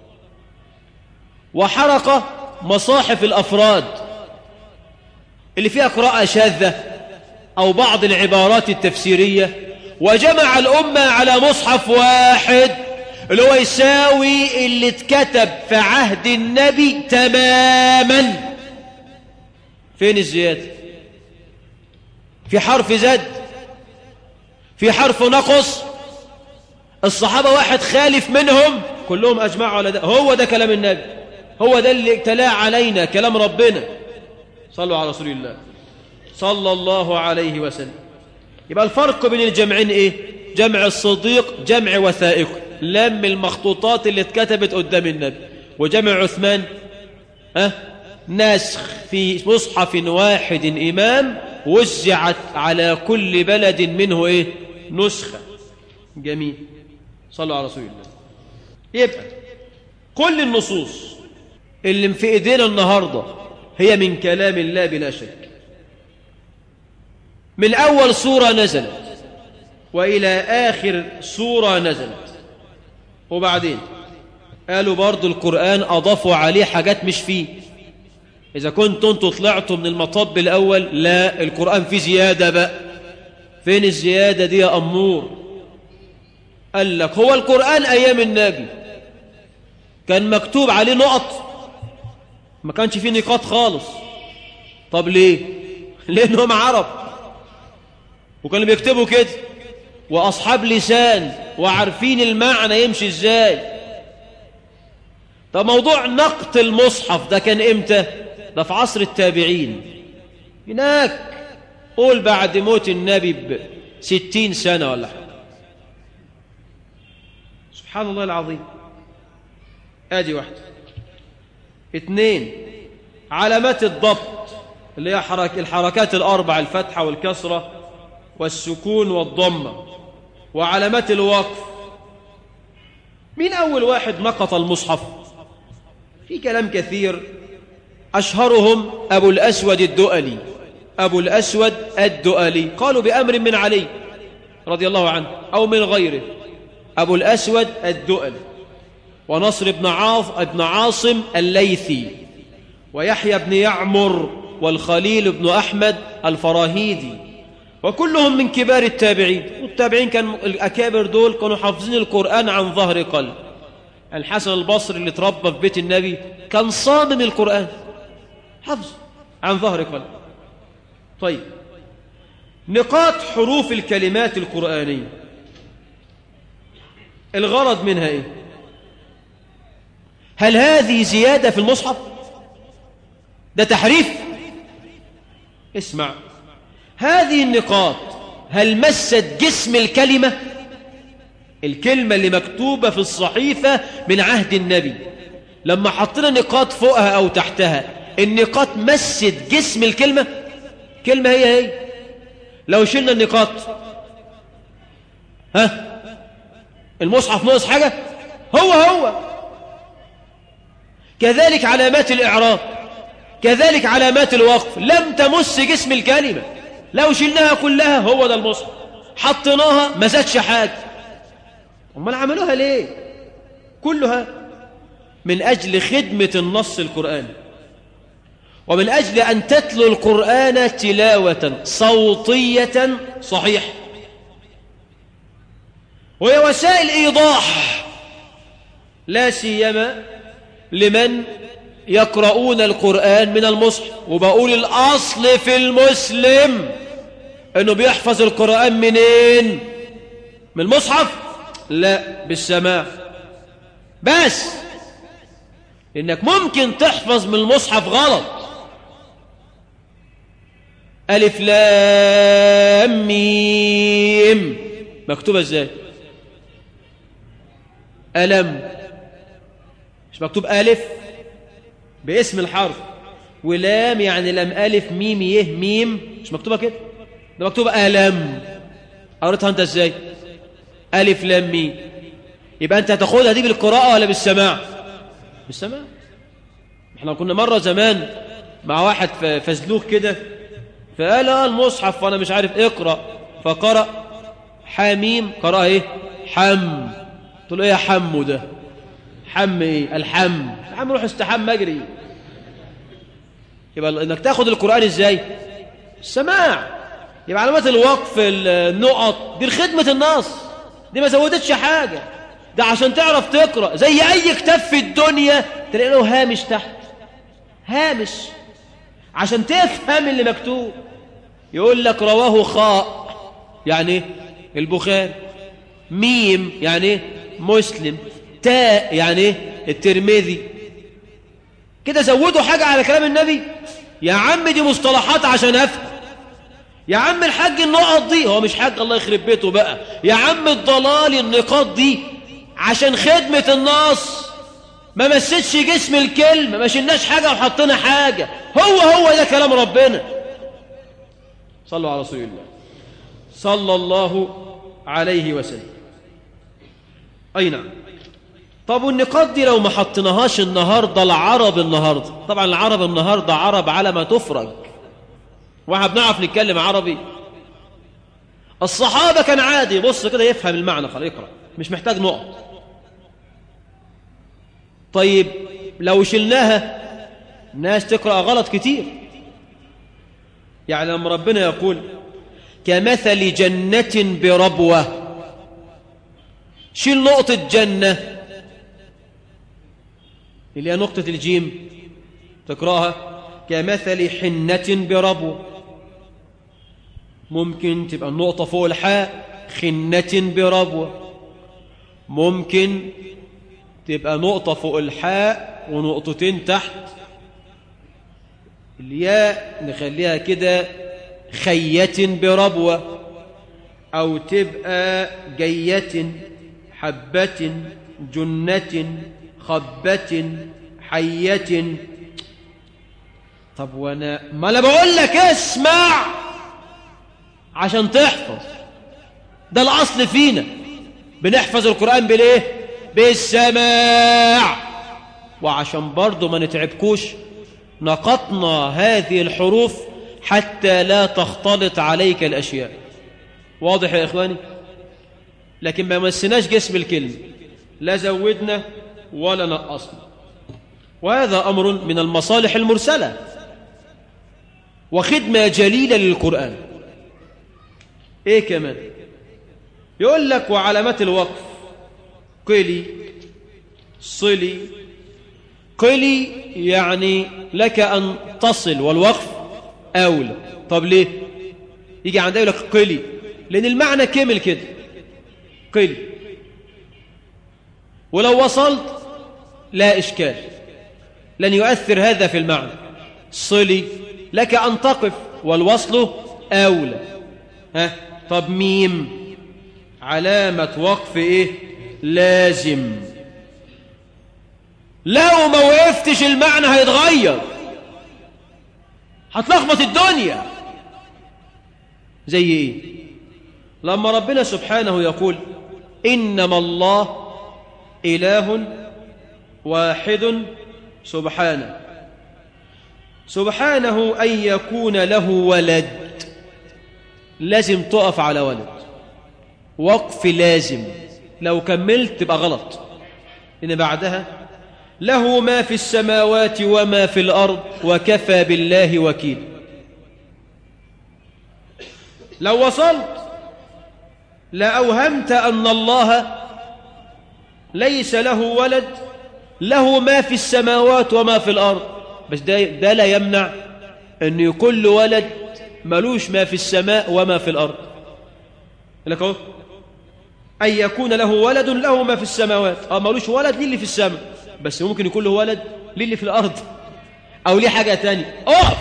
وحرق مصاحف الأفراد اللي فيها قراءة شاذة أو بعض العبارات التفسيرية وجمع الأمة على مصحف واحد اللي هو يساوي اللي اتكتب في عهد النبي تماما فين الزيادة في حرف زاد في حرف نقص الصحابة واحد خالف منهم كلهم أجمعوا على ده هو ده كلام النبي هو ده اللي تلا علينا كلام ربنا صلوا على رسول الله صلى الله عليه وسلم يبقى الفرق بين الجمعين ايه جمع الصديق جمع وثائق لم المخطوطات اللي اتكتبت قدام النبي وجمع عثمان أه؟ نسخ في مصحف واحد إمام وزعت على كل بلد منه إيه نسخة جميل صلوا على رسول الله يبقى كل النصوص اللي في ايدينا النهاردة هي من كلام الله بلا شك من أول سورة نزلت وإلى آخر سورة نزلت وبعدين قالوا برضو القرآن أضافوا عليه حاجات مش فيه إذا كنتم انتوا طلعتوا من المطب الأول لا القرآن فيه زيادة بقى فين الزيادة دي يا أمور قال لك هو القرآن أيام النبي كان مكتوب عليه نقط ما كانش فيه نقاط خالص طب ليه لأنهم عرب وكانوا بيكتبوا كده وأصحاب لسان وعارفين المعنى يمشي ازاي طب موضوع نقط المصحف ده كان امتى ده في عصر التابعين هناك قول بعد موت النبي بستين سنة ولا حاجة سبحان الله العظيم ادي واحدة اثنين علامات الضبط اللي هي حرك الحركات الأربع الفتحة والكسرة والسكون والضمة وعلامات الوقف مين أول واحد نقط المصحف في كلام كثير أشهرهم أبو الأسود الدؤلي أبو الأسود الدؤلي قالوا بأمر من علي رضي الله عنه أو من غيره أبو الأسود الدؤلي ونصر بن, عاص بن عاصم الليثي ويحيى بن يعمر والخليل بن أحمد الفراهيدي وكلهم من كبار التابعين والتابعين كان الأكابر دول كانوا حافظين القرآن عن ظهر قلب الحسن البصري اللي تربى في بيت النبي كان صامم القرآن حفظ عن ظهر قلب طيب نقاط حروف الكلمات القرآنية الغرض منها ايه هل هذه زيادة في المصحف ده تحريف اسمع هذه النقاط هل مست جسم الكلمة الكلمة اللي مكتوبة في الصحيفة من عهد النبي لما حطينا نقاط فوقها أو تحتها النقاط مست جسم الكلمة كلمة هي هي لو شلنا النقاط ها المصحف ناقص حاجة هو هو كذلك علامات الإعراب كذلك علامات الوقف لم تمس جسم الكلمة لو شلناها كلها هو ده المصحف حطيناها ما زادش حاجة امال عملوها ليه كلها من أجل خدمة النص القرآني ومن أجل أن تتلو القرآن تلاوة صوتية صحيحة وهي وسائل إيضاح لا سيما لمن يقرؤون القرآن من المصحف وبقول الأصل في المسلم أنه بيحفظ القرآن منين من المصحف لا بالسماع بس إنك ممكن تحفظ من المصحف غلط ألف لام ميم مكتوبة ازاي ألم مش مكتوب ألف باسم الحرف ولام يعني لم ألف ميم يه ميم مش مكتوبة كده ده مكتوبة ألم قريتها أنت ازاي ألف لام ميم يبقى أنت هتاخدها دي بالقراءة ولا بالسماع بالسماع احنا كنا مرة زمان مع واحد فزلوك كده فقال اه المصحف وانا مش عارف اقرأ فقرأ حميم قرأ ايه حم قلت له ايه يا حمو ده حم ايه الحم الحم روح استحم اجري يبقى انك تاخد القرآن ازاي السماع يبقى علامات الوقف النقط دي لخدمة النص دي ما زودتش حاجة ده عشان تعرف تقرأ زي أي كتاب في الدنيا تلاقي له هامش تحت هامش عشان تفهم اللي مكتوب يقول لك رواه خاء يعني البخاري ميم يعني مسلم تاء يعني الترمذي كده زودوا حاجة على كلام النبي يا عم دي مصطلحات عشان أفهم يا عم الحاج النقط دي هو مش حاج الله يخرب بيته بقى يا عم الضلال النقاط دي عشان خدمة النص ما مسيتش جسم الكلمة ما شلناش حاجة وحطينا حاجة هو هو ده كلام ربنا صلوا على رسول الله صلى الله عليه وسلم أي نعم طب والنقاط دي لو ما حطيناهاش النهاردة العرب النهاردة طبعا العرب النهاردة عرب على ما تفرج واحنا بنعرف نتكلم عربي الصحابة كان عادي بص كده يفهم المعنى خلاص يقرأ مش محتاج نقط طيب لو شلناها الناس تقرأ غلط كتير يعني لما ربنا يقول كمثل جنة بربوة شيل نقطة جنة اللي هي نقطة الجيم تقرأها كمثل حنة بربوة ممكن تبقى النقطة فوق الحاء خنة بربوة ممكن تبقى نقطة فوق الحاء ونقطتين تحت الياء نخليها كده خية بربوة أو تبقى جية حبة جنة خبة حية طب وانا ما انا بقول لك اسمع عشان تحفظ ده الاصل فينا بنحفظ القرآن بالايه بالسماع وعشان برضه ما نتعبكوش نقطنا هذه الحروف حتى لا تختلط عليك الأشياء واضح يا إخواني لكن ما مسناش جسم الكلمة لا زودنا ولا نقصنا وهذا أمر من المصالح المرسلة وخدمة جليلة للقرآن إيه كمان يقول لك وعلامات الوقف قلي صلي قلي يعني لك أن تصل والوقف أولى طب ليه يجي عندها يقول لك قلي لأن المعنى كامل كده قلي ولو وصلت لا إشكال لن يؤثر هذا في المعنى صلي لك أن تقف والوصل أولى ها طب ميم علامة وقف إيه لازم لو ما وقفتش المعنى هيتغير هتلخبط الدنيا زي ايه لما ربنا سبحانه يقول انما الله اله واحد سبحانه سبحانه ان يكون له ولد لازم تقف على ولد وقف لازم لو كملت تبقى غلط إن بعدها له ما في السماوات وما في الأرض وكفى بالله وكيل لو وصلت لأوهمت أن الله ليس له ولد له ما في السماوات وما في الأرض بس ده, ده لا يمنع أن يكون له ولد ملوش ما في السماء وما في الأرض لك اهو أن يكون له ولد له ما في السماوات اه ملوش ولد للي في السماء بس ممكن يكون له ولد للي في الأرض أو ليه حاجة تانية اقف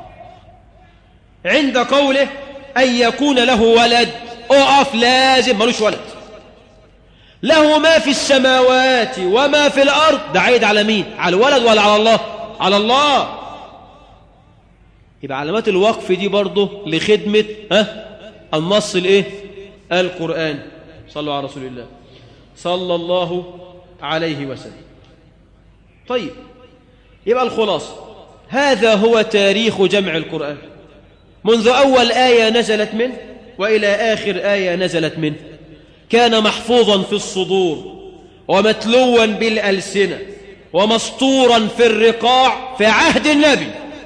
عند قوله أن يكون له ولد اقف لازم ملوش ولد له ما في السماوات وما في الأرض ده عايد على مين على الولد ولا على الله على الله يبقى علامات الوقف دي برضه لخدمة ها النص الايه القرآن صلوا على رسول الله صلى الله عليه وسلم طيب يبقى الخلاصة هذا هو تاريخ جمع القرآن منذ أول آية نزلت منه وإلى آخر آية نزلت منه كان محفوظا في الصدور ومتلوا بالألسنة ومسطورا في الرقاع في عهد النبي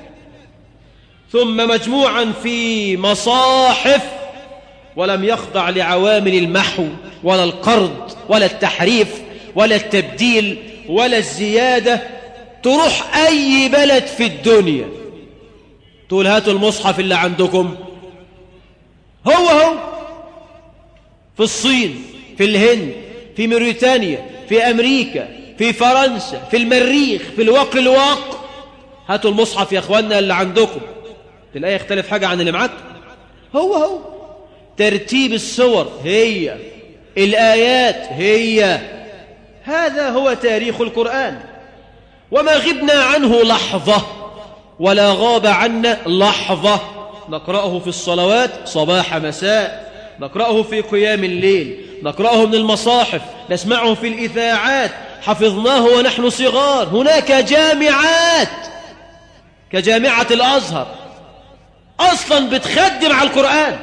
ثم مجموعا في مصاحف ولم يخضع لعوامل المحو ولا القرض ولا التحريف ولا التبديل ولا الزيادة تروح أي بلد في الدنيا تقول هاتوا المصحف اللي عندكم هو هو في الصين في الهند في موريتانيا في أمريكا في فرنسا في المريخ في الواق الواق هاتوا المصحف يا أخوانا اللي عندكم الآية يختلف حاجة عن اللي معاك هو هو ترتيب السور هي الآيات هي هذا هو تاريخ القرآن وما غبنا عنه لحظة ولا غاب عنا لحظة نقرأه في الصلوات صباح مساء نقرأه في قيام الليل نقرأه من المصاحف نسمعه في الإذاعات حفظناه ونحن صغار هناك جامعات كجامعة الأزهر أصلا بتخدم على القرآن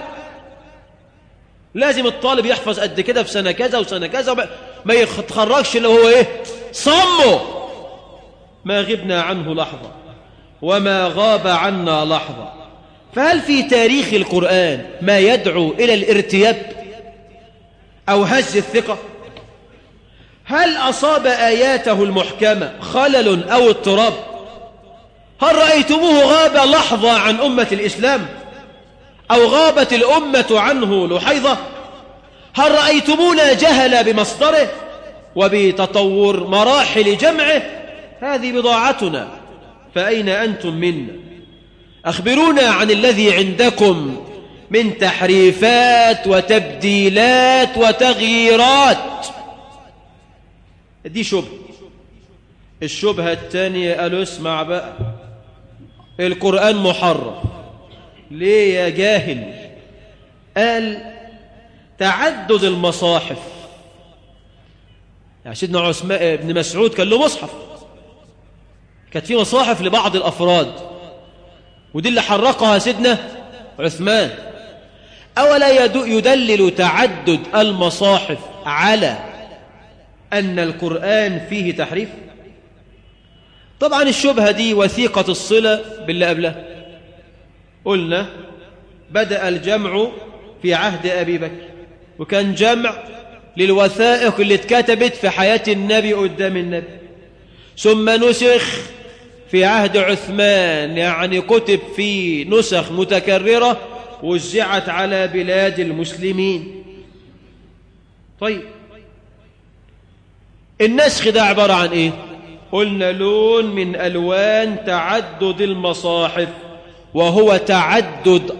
لازم الطالب يحفظ قد كده في سنة كذا وسنة كذا وما ما يتخرجش اللي هو ايه صمه ما غبنا عنه لحظة وما غاب عنا لحظة فهل في تاريخ القرآن ما يدعو إلى الارتياب أو هز الثقة هل أصاب آياته المحكمة خلل أو اضطراب هل رأيتموه غاب لحظة عن أمة الإسلام أو غابت الأمة عنه لحيظة هل رأيتمونا جهل بمصدره وبتطور مراحل جمعه هذه بضاعتنا فأين أنتم منا أخبرونا عن الذي عندكم من تحريفات وتبديلات وتغييرات دي شبهة الشبهة الثانية قالوا اسمع بقى القرآن محرم ليه يا جاهل قال تعدد المصاحف يعني سيدنا عثمان ابن مسعود كان له مصحف كانت في مصاحف لبعض الأفراد ودي اللي حرقها سيدنا عثمان أولا يدلل تعدد المصاحف على أن القرآن فيه تحريف طبعا الشبهة دي وثيقة الصلة باللي قبلها قلنا بدأ الجمع في عهد أبي بكر وكان جمع للوثائق اللي اتكتبت في حياة النبي قدام النبي ثم نسخ في عهد عثمان يعني كتب في نسخ متكررة وزعت على بلاد المسلمين طيب النسخ ده عبارة عن ايه قلنا لون من ألوان تعدد المصاحف وهو تعدد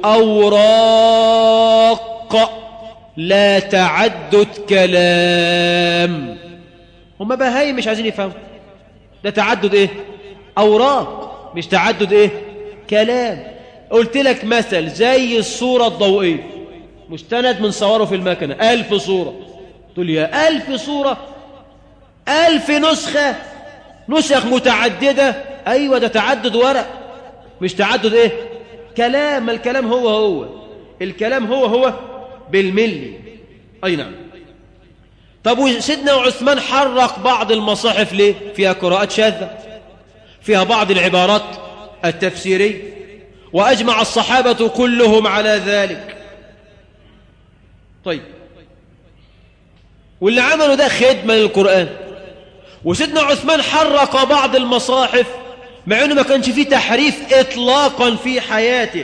أوراق لا تعدد كلام هم بهاي مش عايزين يفهموا ده تعدد ايه أوراق مش تعدد ايه كلام قلت لك مثل زي الصورة الضوئية مستند من صوره في المكنة ألف صورة تقول يا ألف صورة ألف نسخة نسخ متعددة أيوة ده تعدد ورق مش تعدد إيه كلام الكلام هو هو الكلام هو هو بالملي أي نعم طب وسيدنا عثمان حرق بعض المصاحف ليه فيها قراءات شاذة فيها بعض العبارات التفسيرية وأجمع الصحابة كلهم على ذلك طيب واللي عملوا ده خدمة للقرآن وسيدنا عثمان حرق بعض المصاحف مع انه ما كانش فيه تحريف اطلاقا في حياته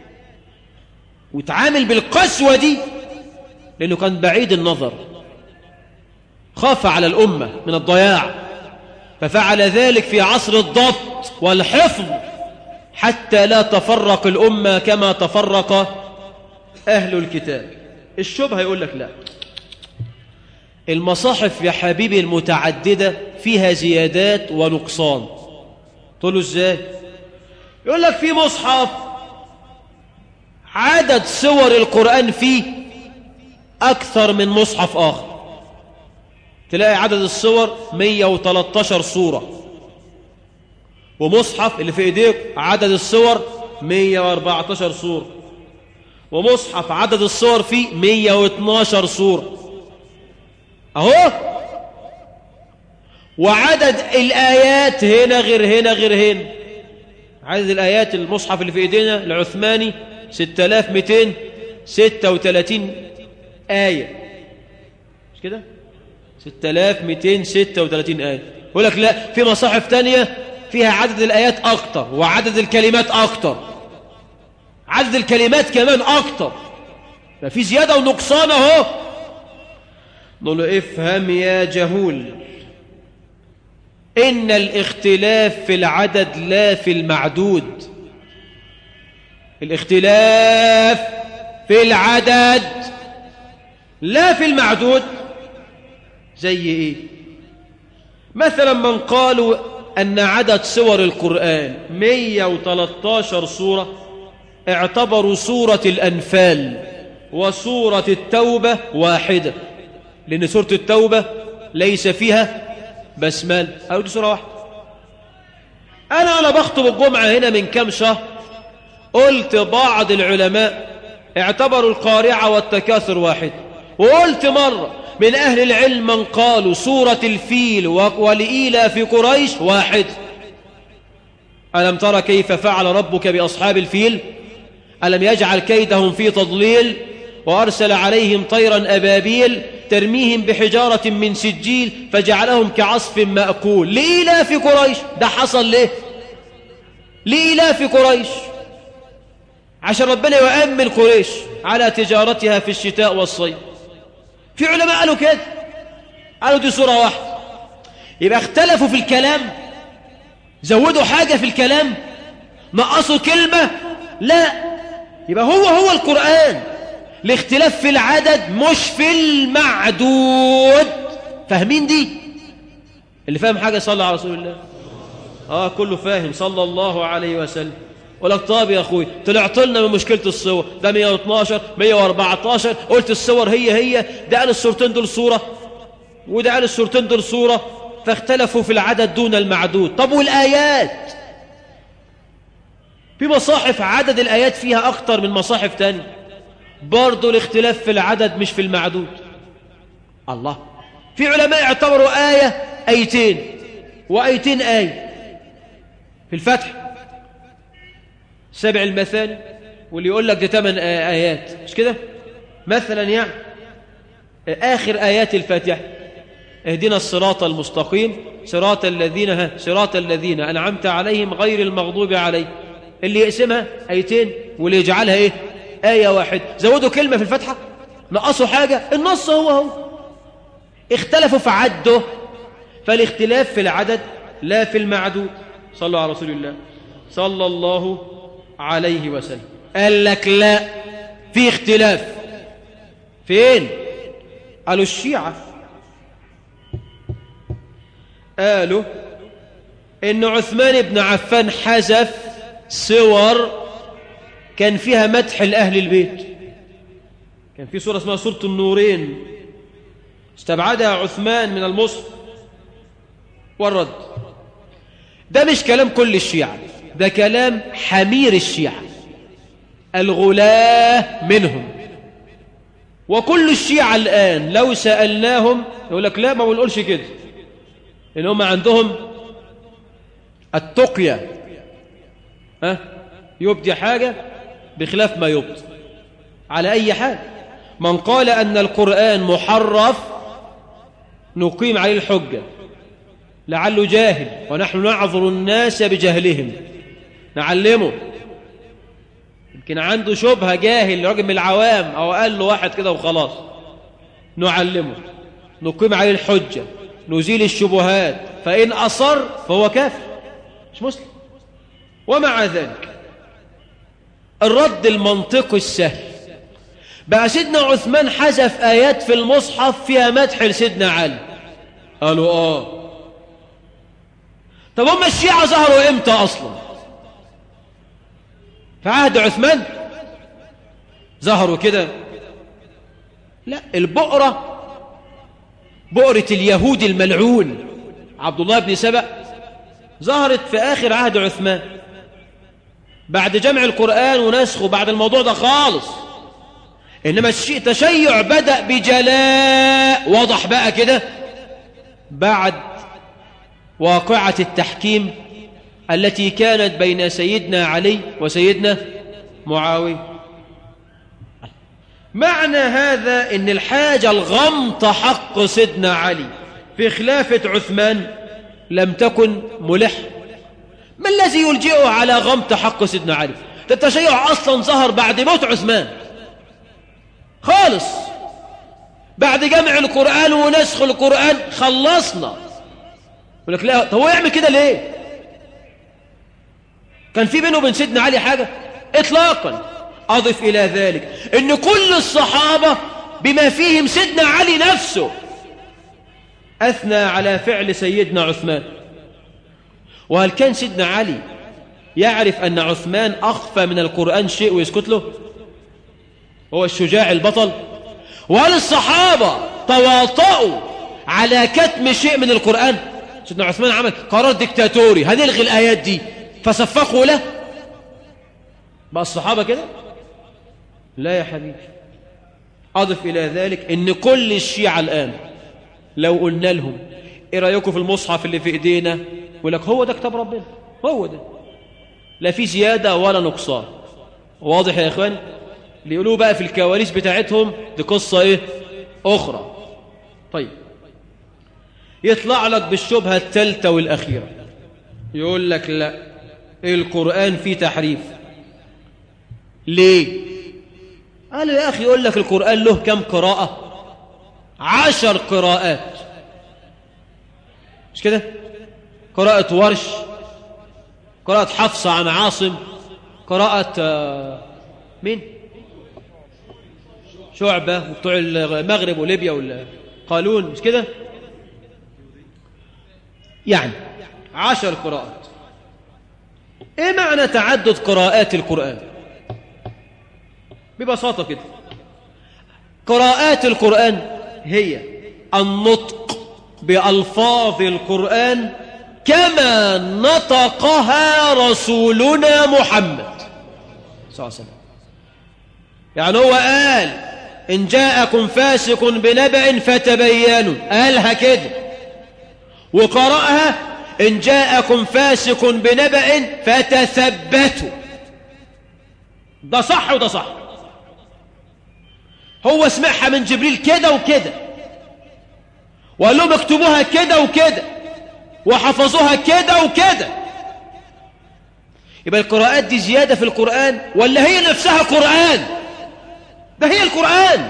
وتعامل بالقسوة دي لانه كان بعيد النظر خاف على الأمة من الضياع ففعل ذلك في عصر الضبط والحفظ حتى لا تفرق الأمة كما تفرق أهل الكتاب الشبهة يقول لك لا المصاحف يا حبيبي المتعددة فيها زيادات ونقصان تقول له ازاي يقول لك في مصحف عدد سور القرآن فيه أكثر من مصحف آخر تلاقي عدد الصور 113 صورة ومصحف اللي في ايديك عدد الصور 114 صورة ومصحف عدد الصور فيه 112 صورة اهو وعدد الآيات هنا غير هنا غير هنا عدد الآيات المصحف اللي في ايدينا العثماني 6236 آية مش كده 6236 آية يقول لك لا في مصاحف تانية فيها عدد الآيات أكتر وعدد الكلمات أكتر عدد الكلمات كمان أكتر ففي زيادة ونقصان اهو نقول له افهم يا جهول إن الاختلاف في العدد لا في المعدود الاختلاف في العدد لا في المعدود زي ايه مثلا من قالوا أن عدد سور القرآن 113 سورة اعتبروا سورة الأنفال وسورة التوبة واحدة لأن سورة التوبة ليس فيها بسمال أو دي سورة واحدة أنا أنا بخطب الجمعة هنا من كم شهر قلت بعض العلماء اعتبروا القارعة والتكاثر واحد وقلت مرة من أهل العلم من قالوا سورة الفيل ولإيلا في قريش واحد ألم ترى كيف فعل ربك بأصحاب الفيل ألم يجعل كيدهم في تضليل وأرسل عليهم طيرا أبابيل ترميهم بحجارة من سجيل فجعلهم كعصف مأكول لإيلا في قريش ده حصل ليه لإيلا في قريش عشان ربنا يؤمن قريش على تجارتها في الشتاء والصيف في علماء قالوا كده قالوا دي صورة واحدة يبقى اختلفوا في الكلام زودوا حاجة في الكلام نقصوا كلمة لا يبقى هو هو القرآن الاختلاف في العدد مش في المعدود فاهمين دي اللي فاهم حاجة صلى على رسول الله اه كله فاهم صلى الله عليه وسلم ولك طاب يا اخوي طلعت لنا من مشكله الصور ده 112 114 قلت الصور هي هي ده قال الصورتين دول صوره وده قال الصورتين دول صوره فاختلفوا في العدد دون المعدود طب والايات في مصاحف عدد الايات فيها اكتر من مصاحف تاني برضه الاختلاف في العدد مش في المعدود الله في علماء اعتبروا آية آيتين وآيتين آية في الفتح سبع المثاني واللي يقول لك ده ثمان آيات مش كده مثلا يعني آخر آيات الفاتحة اهدنا الصراط المستقيم صراط الذين ها صراط الذين أنعمت عليهم غير المغضوب عليهم اللي يقسمها آيتين واللي يجعلها إيه آية واحد زودوا كلمة في الفتحة نقصوا حاجة النص هو هو اختلفوا في عده فالاختلاف في العدد لا في المعدود صلوا على رسول الله صلى الله عليه وسلم قال لك لا في اختلاف فين قالوا الشيعة قالوا ان عثمان بن عفان حذف صور كان فيها مدح لأهل البيت كان في سورة اسمها سورة النورين استبعدها عثمان من المصر والرد ده مش كلام كل الشيعة ده كلام حمير الشيعة الغلاة منهم وكل الشيعة الآن لو سألناهم يقول لك لا ما بنقولش كده إن هم عندهم التقية ها يبدي حاجة بخلاف ما يبدي على أي حال من قال أن القرآن محرف نقيم عليه الحجة لعله جاهل ونحن نعذر الناس بجهلهم نعلمه يمكن عنده شبهة جاهل راجل من العوام أو قال له واحد كده وخلاص نعلمه نقيم عليه الحجة نزيل الشبهات فإن أصر فهو كافر مش مسلم ومع ذلك الرد المنطقي السهل بقى سيدنا عثمان حذف آيات في المصحف فيها مدح لسيدنا علي قالوا آه طب هم الشيعة ظهروا إمتى أصلا في عهد عثمان ظهروا كده لا البقرة بؤرة اليهود الملعون عبد الله بن سبأ ظهرت في آخر عهد عثمان بعد جمع القرآن ونسخه بعد الموضوع ده خالص إنما التشيع بدأ بجلاء واضح بقى كده بعد واقعة التحكيم التي كانت بين سيدنا علي وسيدنا معاوية معنى هذا ان الحاجة الغمط حق سيدنا علي في خلافة عثمان لم تكن ملح ما الذي يلجئه على غمط حق سيدنا علي التشيع اصلا ظهر بعد موت عثمان خالص بعد جمع القرآن ونسخ القرآن خلصنا يقول لك لا طب هو يعمل كده ليه كان في بينه وبين سيدنا علي حاجة اطلاقا اضف الى ذلك ان كل الصحابة بما فيهم سيدنا علي نفسه اثنى على فعل سيدنا عثمان وهل كان سيدنا علي يعرف ان عثمان اخفى من القرآن شيء ويسكت له هو الشجاع البطل وهل الصحابة تواطؤوا على كتم شيء من القرآن سيدنا عثمان عمل قرار ديكتاتوري هنلغي الآيات دي فصفقوا له بقى الصحابة كده لا يا حبيبي أضف إلى ذلك إن كل الشيعة الآن لو قلنا لهم إيه رأيكم في المصحف اللي في إيدينا يقول لك هو ده كتاب ربنا هو ده لا في زيادة ولا نقصان واضح يا إخواني اللي يقولوه بقى في الكواليس بتاعتهم دي قصة إيه أخرى طيب يطلع لك بالشبهة الثالثة والأخيرة يقول لك لا القرآن فيه تحريف ليه قال يا أخي يقول لك القرآن له كم قراءة عشر قراءات مش كده قراءة ورش قراءة حفصة عن عاصم قراءة آه، مين شعبة وبتوع المغرب وليبيا والقالون مش كده يعني عشر قراءات ايه معنى تعدد قراءات القرآن ببساطة كده قراءات القرآن هي النطق بألفاظ القرآن كما نطقها رسولنا محمد صلى الله عليه وسلم يعني هو قال إن جاءكم فاسق بنبأ فتبينوا قالها كده وقرأها إن جاءكم فاسق بنبأ فتثبتوا ده صح وده صح هو سمعها من جبريل كده وكده وقال لهم اكتبوها كده وكده وحفظوها كده وكده يبقى القراءات دي زيادة في القرآن ولا هي نفسها قرآن ده هي القرآن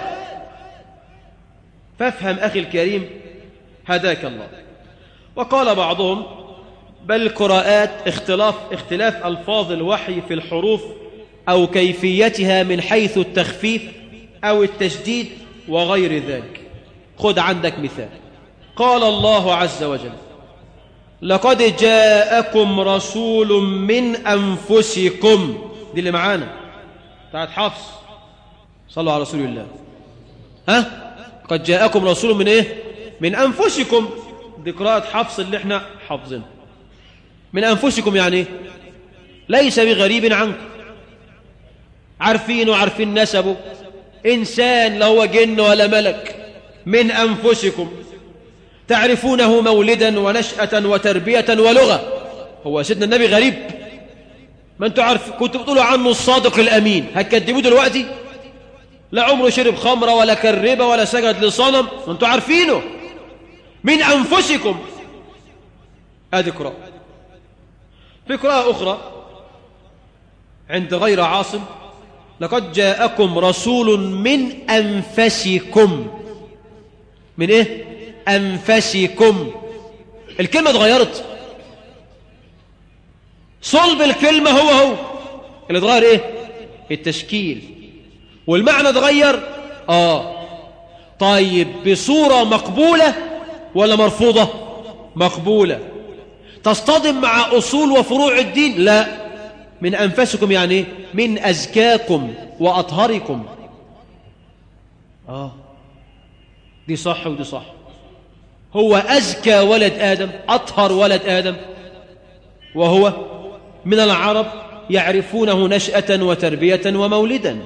فافهم أخي الكريم هداك الله وقال بعضهم بل القراءات اختلاف, اختلاف ألفاظ الوحي في الحروف أو كيفيتها من حيث التخفيف أو التشديد وغير ذلك خذ عندك مثال قال الله عز وجل لقد جاءكم رسول من أنفسكم دي اللي معانا بتاعت حفص صلوا على رسول الله ها قد جاءكم رسول من ايه من أنفسكم دي قراءة حفص اللي احنا حافظينها من أنفسكم يعني ايه ليس بغريب عنكم عارفين وعارفين نسبه إنسان لا هو جن ولا ملك من أنفسكم تعرفونه مولدا ونشأة وتربية ولغة هو سيدنا النبي غريب ما انتوا عارف كنتوا بتقولوا عنه الصادق الأمين هتكذبوه دلوقتي لا عمره شرب خمرة ولا كربة ولا سجد لصنم ما انتوا عارفينه من أنفسكم هذه قراءة في قراءة أخرى عند غير عاصم لقد جاءكم رسول من أنفسكم من إيه؟ أنفسكم الكلمة اتغيرت صلب الكلمة هو هو اللي اتغير إيه؟ التشكيل والمعنى اتغير آه طيب بصورة مقبولة ولا مرفوضة مقبولة تصطدم مع أصول وفروع الدين لا من أنفسكم يعني إيه؟ من أزكاكم وأطهركم آه دي صح ودي صح هو أزكى ولد آدم أطهر ولد آدم وهو من العرب يعرفونه نشأة وتربية ومولدا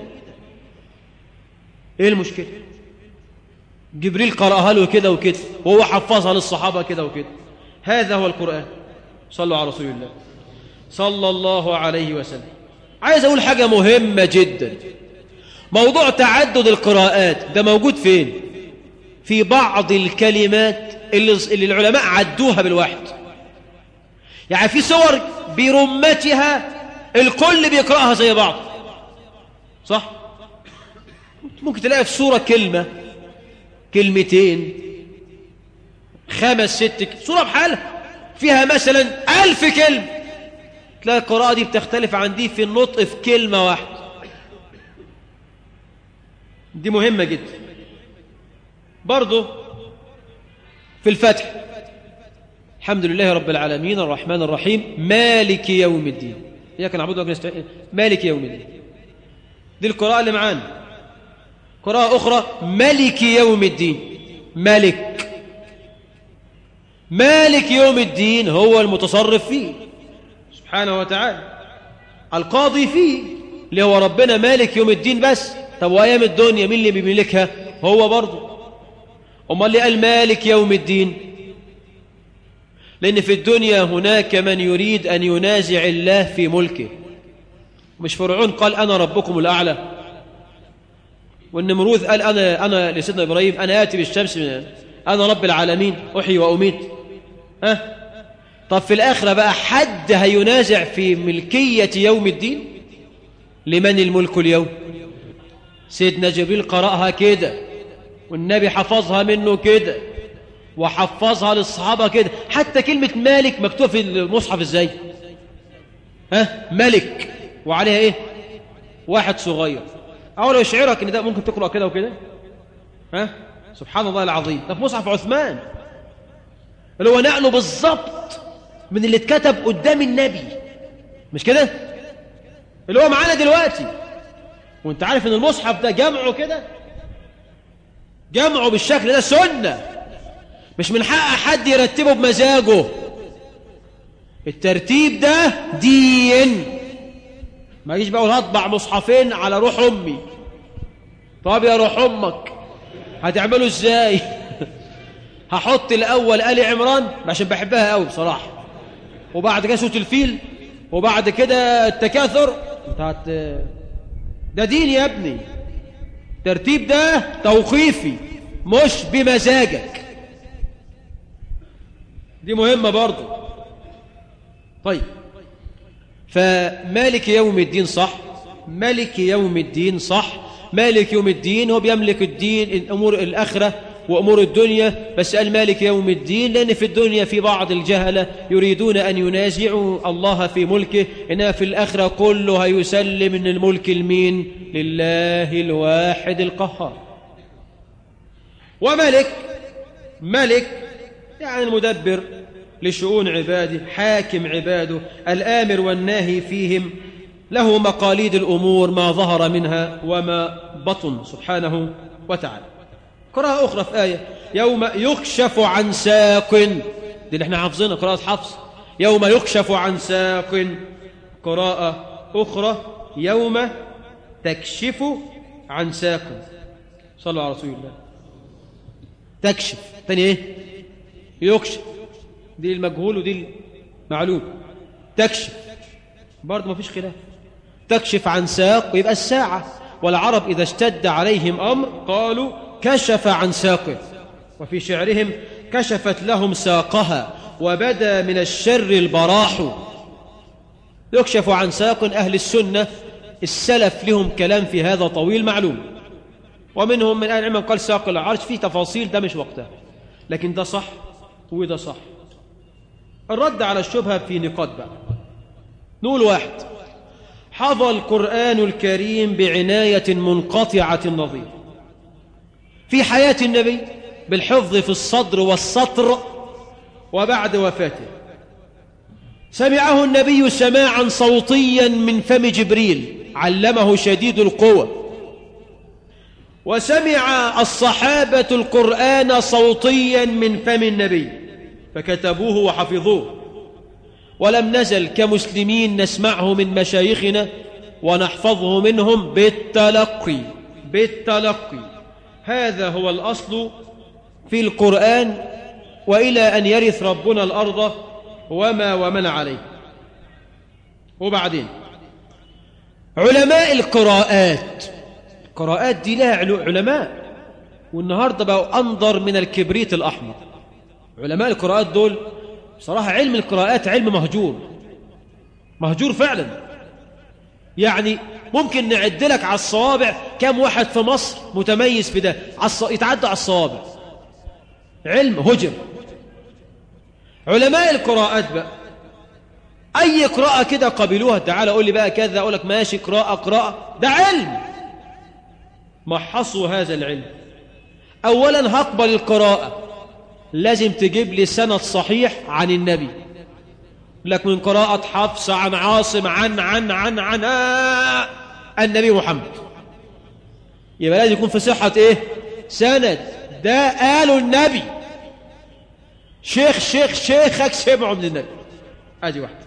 ايه المشكلة جبريل قرأها له كده وكده وهو حفظها للصحابة كده وكده هذا هو القرآن صلوا على رسول الله صلى الله عليه وسلم عايز أقول حاجة مهمة جدا موضوع تعدد القراءات ده موجود فين في بعض الكلمات اللي, اللي العلماء عدوها بالواحد يعني في صور برمتها الكل بيقرأها زي بعض صح ممكن تلاقي في صورة كلمة كلمتين خمس ست صورة بحالها فيها مثلا ألف كلمة تلاقي القراءة دي بتختلف عن دي في النطق في كلمة واحدة دي مهمة جدا برضه في الفتح الحمد لله رب العالمين الرحمن الرحيم مالك يوم الدين إياك نعبد وإياك نستعين مالك يوم الدين دي القراءة اللي معانا قراءة أخرى ملك يوم الدين ملك مالك يوم الدين هو المتصرف فيه سبحانه وتعالى القاضي فيه اللي هو ربنا مالك يوم الدين بس طب وأيام الدنيا مين اللي بيملكها هو برضه أمال اللي قال مالك يوم الدين لأن في الدنيا هناك من يريد أن ينازع الله في ملكه مش فرعون قال أنا ربكم الأعلى والنمروذ قال أنا, أنا لسيدنا إبراهيم أنا آتي بالشمس من أنا رب العالمين أحيي وأميت ها طب في الآخرة بقى حد هينازع في ملكية يوم الدين لمن الملك اليوم سيدنا جبريل قرأها كده والنبي حفظها منه كده وحفظها للصحابة كده حتى كلمة مالك مكتوبة في المصحف ازاي ها ملك وعليها ايه واحد صغير أو لو يشعرك ان ده ممكن تقرأ كده وكده ها سبحان الله العظيم ده في مصحف عثمان اللي هو نقله بالظبط من اللي اتكتب قدام النبي مش كده اللي هو معانا دلوقتي وانت عارف ان المصحف ده جمعه كده جمعه بالشكل ده سنة مش من حق حد يرتبه بمزاجه الترتيب ده دين ما يجيش بقى هطبع مصحفين على روح امي طب يا روح امك هتعمله ازاي هحط الاول ال عمران عشان بحبها قوي بصراحه وبعد كده سوره الفيل وبعد كده التكاثر انت هت ده دين يا ابني الترتيب ده توقيفي مش بمزاجك دي مهمة برضو طيب فمالك يوم الدين صح ملك يوم الدين صح مالك يوم الدين هو بيملك الدين أمور الآخرة وأمور الدنيا بس قال مالك يوم الدين لأن في الدنيا في بعض الجهلة يريدون أن ينازعوا الله في ملكه إنها في الآخرة كله هيسلم من الملك المين لله الواحد القهار وملك ملك يعني المدبر لشؤون عباده حاكم عباده الآمر والناهي فيهم له مقاليد الأمور ما ظهر منها وما بطن سبحانه وتعالى قراءة أخرى في آية يوم يكشف عن ساق دي اللي احنا حافظينها قراءة حفص يوم يكشف عن ساق قراءة أخرى يوم تكشف عن ساق صلوا على رسول الله تكشف تاني ايه يكشف دي المجهول ودي المعلوم تكشف برضه ما فيش خلاف تكشف عن ساق يبقى الساعة والعرب إذا اشتد عليهم أمر قالوا كشف عن ساقه وفي شعرهم كشفت لهم ساقها وبدا من الشر البراح يكشف عن ساق أهل السنة السلف لهم كلام في هذا طويل معلوم ومنهم من أهل العلم قال ساق العرش فيه تفاصيل ده مش وقتها لكن ده صح وده صح الرد على الشبهة في نقاط بقى نقول واحد حظى القرآن الكريم بعناية منقطعة النظير في حياة النبي بالحفظ في الصدر والسطر وبعد وفاته سمعه النبي سماعا صوتيا من فم جبريل علمه شديد القوى وسمع الصحابة القرآن صوتيا من فم النبي فكتبوه وحفظوه ولم نزل كمسلمين نسمعه من مشايخنا ونحفظه منهم بالتلقي بالتلقي هذا هو الأصل في القرآن وإلى أن يرث ربنا الأرض وما ومن عليه وبعدين علماء القراءات القراءات دي لها علماء والنهاردة بقوا أنظر من الكبريت الأحمر علماء القراءات دول بصراحة علم القراءات علم مهجور مهجور فعلا يعني ممكن نعد لك على الصوابع كم واحد في مصر متميز في ده عالص... يتعدى على الصوابع علم هجر علماء القراءات بقى أي قراءة كده قبلوها تعالى قول لي بقى كذا أقول لك ماشي قراءة قراءة ده علم محصوا هذا العلم أولا هقبل القراءة لازم تجيب لي سند صحيح عن النبي لك من قراءة حفص عن عاصم عن عن عن عن آه النبي محمد يبقى لازم يكون في صحة ايه سند ده قالوا النبي شيخ شيخ شيخك سمعوا من النبي ادي واحدة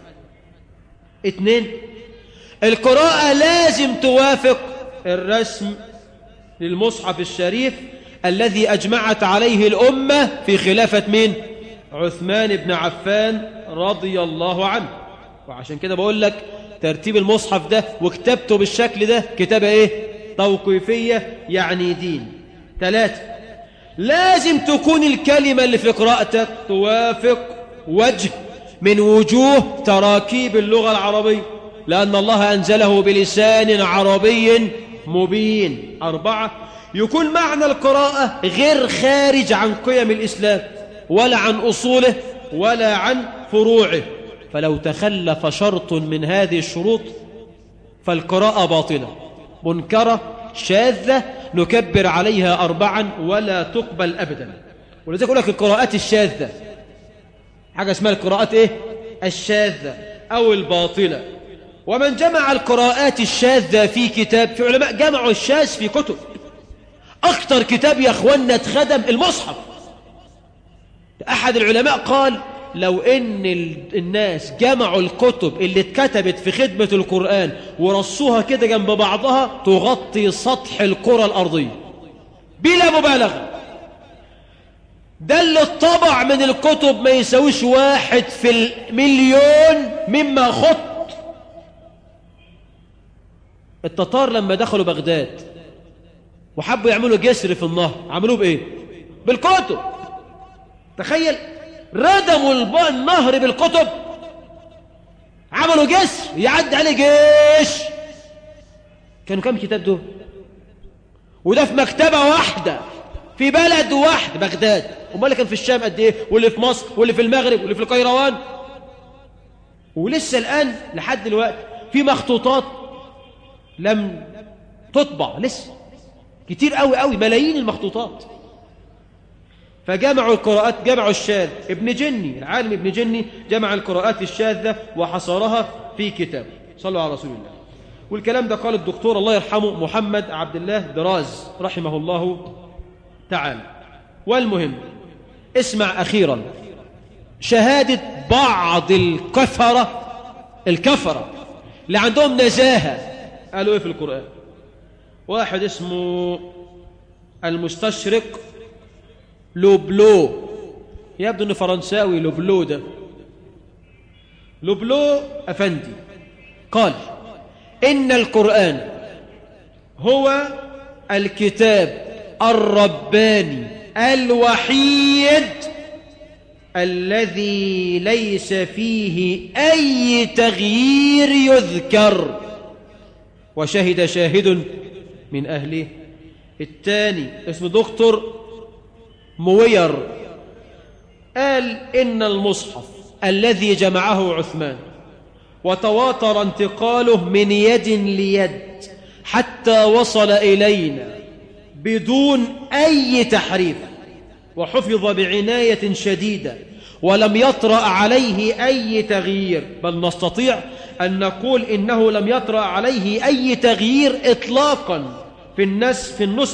اتنين القراءة لازم توافق الرسم للمصحف الشريف الذي أجمعت عليه الأمة في خلافة مين عثمان بن عفان رضي الله عنه وعشان كده بقول لك ترتيب المصحف ده وكتابته بالشكل ده كتابة ايه توقيفية يعني دين ثلاثة لازم تكون الكلمة اللي في قراءتك توافق وجه من وجوه تراكيب اللغة العربية لأن الله أنزله بلسان عربي مبين أربعة يكون معنى القراءة غير خارج عن قيم الإسلام ولا عن أصوله ولا عن فروعه فلو تخلف شرط من هذه الشروط فالقراءة باطلة منكرة شاذة نكبر عليها أربعا ولا تقبل أبدا ولذلك أقول لك القراءات الشاذة حاجة اسمها القراءات إيه؟ الشاذة أو الباطلة ومن جمع القراءات الشاذة في كتاب في علماء جمعوا الشاذ في كتب أكتر كتاب يا أخوانا اتخدم المصحف أحد العلماء قال لو إن الناس جمعوا الكتب اللي اتكتبت في خدمة القرآن ورصوها كده جنب بعضها تغطي سطح الكرة الأرضية بلا مبالغة ده اللي اتطبع من الكتب ما يساويش واحد في المليون مما خط التتار لما دخلوا بغداد وحبوا يعملوا جسر في النهر عملوه بإيه بالكتب تخيل ردموا النهر بالكتب عملوا جسر يعدي عليه جيش كانوا كم كتاب دول وده في مكتبة واحدة في بلد واحد بغداد امال اللي كان في الشام قد ايه واللي في مصر واللي في المغرب واللي في القيروان ولسه الآن لحد دلوقتي في مخطوطات لم تطبع لسه كتير قوي قوي ملايين المخطوطات فجمعوا القراءات جمعوا الشاذ ابن جني العالم ابن جني جمع القراءات الشاذة وحصرها في كتاب صلوا على رسول الله والكلام ده قال الدكتور الله يرحمه محمد عبد الله دراز رحمه الله تعالى والمهم اسمع أخيرا شهادة بعض الكفرة الكفرة اللي عندهم نزاهة قالوا ايه في القرآن واحد اسمه المستشرق لوبلو يبدو انه فرنساوي لوبلو ده لوبلو افندي قال ان القران هو الكتاب الرباني الوحيد الذي ليس فيه اي تغيير يذكر وشهد شاهد من اهله الثاني اسمه دكتور موير قال إن المصحف الذي جمعه عثمان وتواتر انتقاله من يد ليد حتى وصل إلينا بدون أي تحريف وحفظ بعناية شديدة ولم يطرأ عليه أي تغيير بل نستطيع أن نقول إنه لم يطرأ عليه أي تغيير إطلاقا في النس في النسخ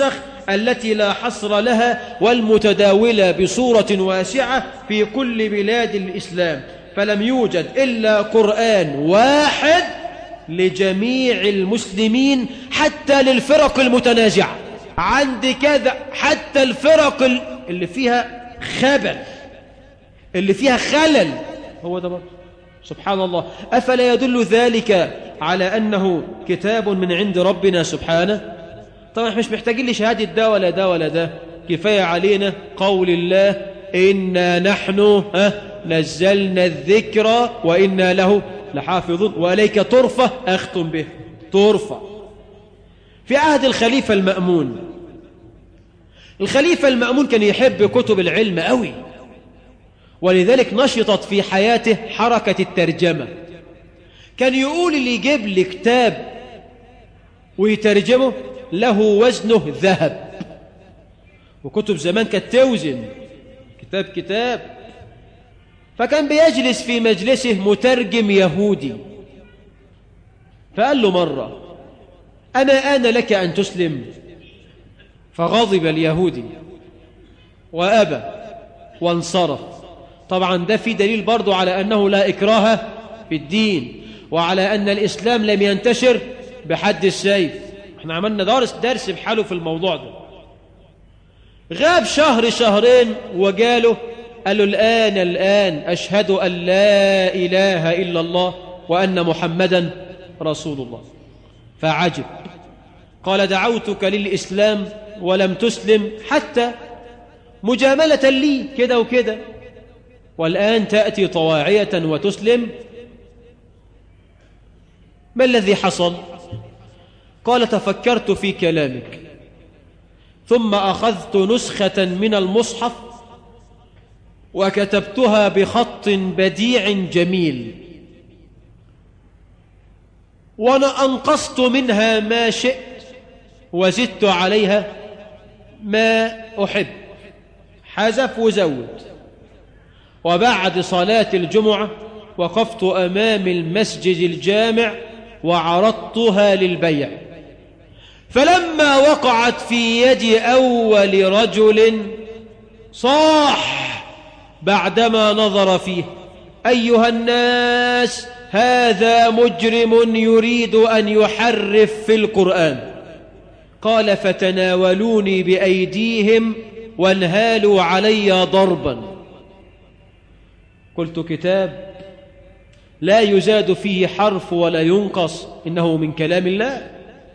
التي لا حصر لها والمتداولة بصورة واسعة في كل بلاد الإسلام فلم يوجد إلا قرآن واحد لجميع المسلمين حتى للفرق المتنازعة عند كذا حتى الفرق اللي فيها خبل اللي فيها خلل هو ده برضه سبحان الله أفلا يدل ذلك على أنه كتاب من عند ربنا سبحانه طبعا احنا مش محتاجين لشهادة ده ولا ده ولا ده كفاية علينا قول الله إنا نحن ها نزلنا الذكر وإنا له لحافظون وإليك ترفع أختم به ترفع في عهد الخليفة المأمون الخليفة المأمون كان يحب كتب العلم قوي ولذلك نشطت في حياته حركة الترجمة كان يقول اللي يجيب لي كتاب ويترجمه له وزنه ذهب وكتب زمان كانت توزن كتاب كتاب فكان بيجلس في مجلسه مترجم يهودي فقال له مرة أما آن لك أن تسلم فغضب اليهودي وأبى وانصرف طبعا ده في دليل برضو على أنه لا إكراه في الدين وعلى أن الإسلام لم ينتشر بحد السيف احنا عملنا درس درس بحاله في الموضوع ده غاب شهر شهرين وجاله قال له الآن الآن أشهد أن لا إله إلا الله وأن محمدا رسول الله فعجب قال دعوتك للإسلام ولم تسلم حتى مجاملة لي كده وكده والآن تأتي طواعية وتسلم ما الذي حصل قال تفكرت في كلامك ثم أخذت نسخة من المصحف وكتبتها بخط بديع جميل وأنا أنقصت منها ما شئت وزدت عليها ما أحب حذف وزود وبعد صلاة الجمعة وقفت أمام المسجد الجامع وعرضتها للبيع فلما وقعت في يد أول رجل صاح بعدما نظر فيه أيها الناس هذا مجرم يريد أن يحرف في القرآن قال فتناولوني بأيديهم وانهالوا علي ضربا قلت كتاب لا يزاد فيه حرف ولا ينقص إنه من كلام الله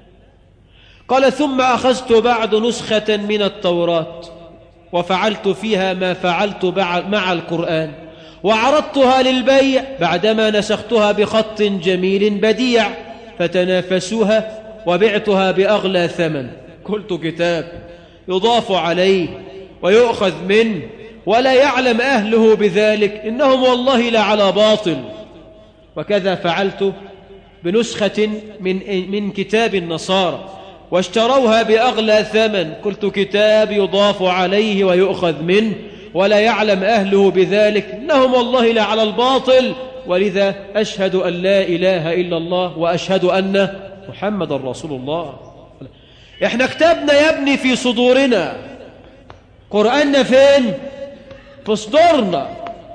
قال ثم أخذت بعد نسخة من التوراة وفعلت فيها ما فعلت مع القرآن وعرضتها للبيع بعدما نسختها بخط جميل بديع فتنافسوها وبعتها بأغلى ثمن قلت كتاب يضاف عليه ويؤخذ منه ولا يعلم أهله بذلك إنهم والله لعلى باطل وكذا فعلت بنسخة من, من كتاب النصارى واشتروها بأغلى ثمن قلت كتاب يضاف عليه ويؤخذ منه ولا يعلم أهله بذلك إنهم والله لعلى الباطل ولذا أشهد أن لا إله إلا الله وأشهد أن محمد رسول الله إحنا كتابنا يا ابني في صدورنا قرآننا فين في صدورنا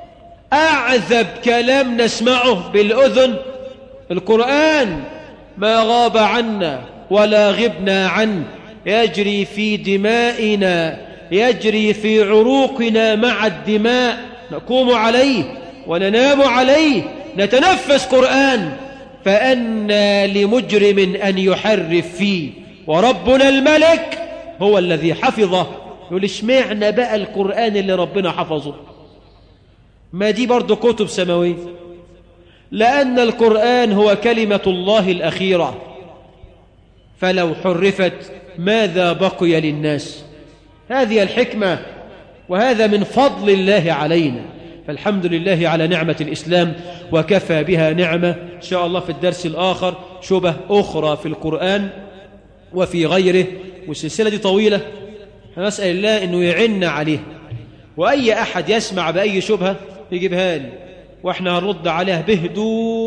أعذب كلام نسمعه بالأذن القرآن ما غاب عنا ولا غبنا عنه يجري في دمائنا يجري في عروقنا مع الدماء نقوم عليه وننام عليه نتنفس قرآن فأنا لمجرم أن يحرف فيه وربنا الملك هو الذي حفظه يقول اشمعنا بقى القرآن اللي ربنا حفظه ما دي برضو كتب سماوية لأن القرآن هو كلمة الله الأخيرة فلو حرفت ماذا بقي للناس هذه الحكمة وهذا من فضل الله علينا فالحمد لله على نعمة الإسلام وكفى بها نعمة إن شاء الله في الدرس الآخر شبه أخرى في القرآن وفي غيره والسلسلة دي طويلة نسأل الله أنه يعنا عليه وأي أحد يسمع بأي شبهة يجيبها لي وإحنا هنرد عليها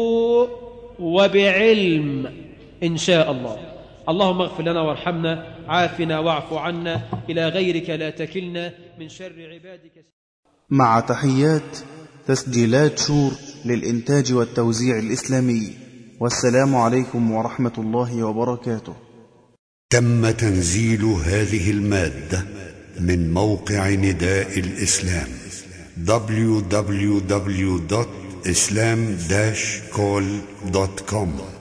بهدوء وبعلم إن شاء الله اللهم اغفر لنا وارحمنا عافنا واعف عنا إلى غيرك لا تكلنا من شر عبادك مع تحيات تسجيلات شور للإنتاج والتوزيع الإسلامي والسلام عليكم ورحمة الله وبركاته تم تنزيل هذه المادة من موقع نداء الإسلام www.islam-call.com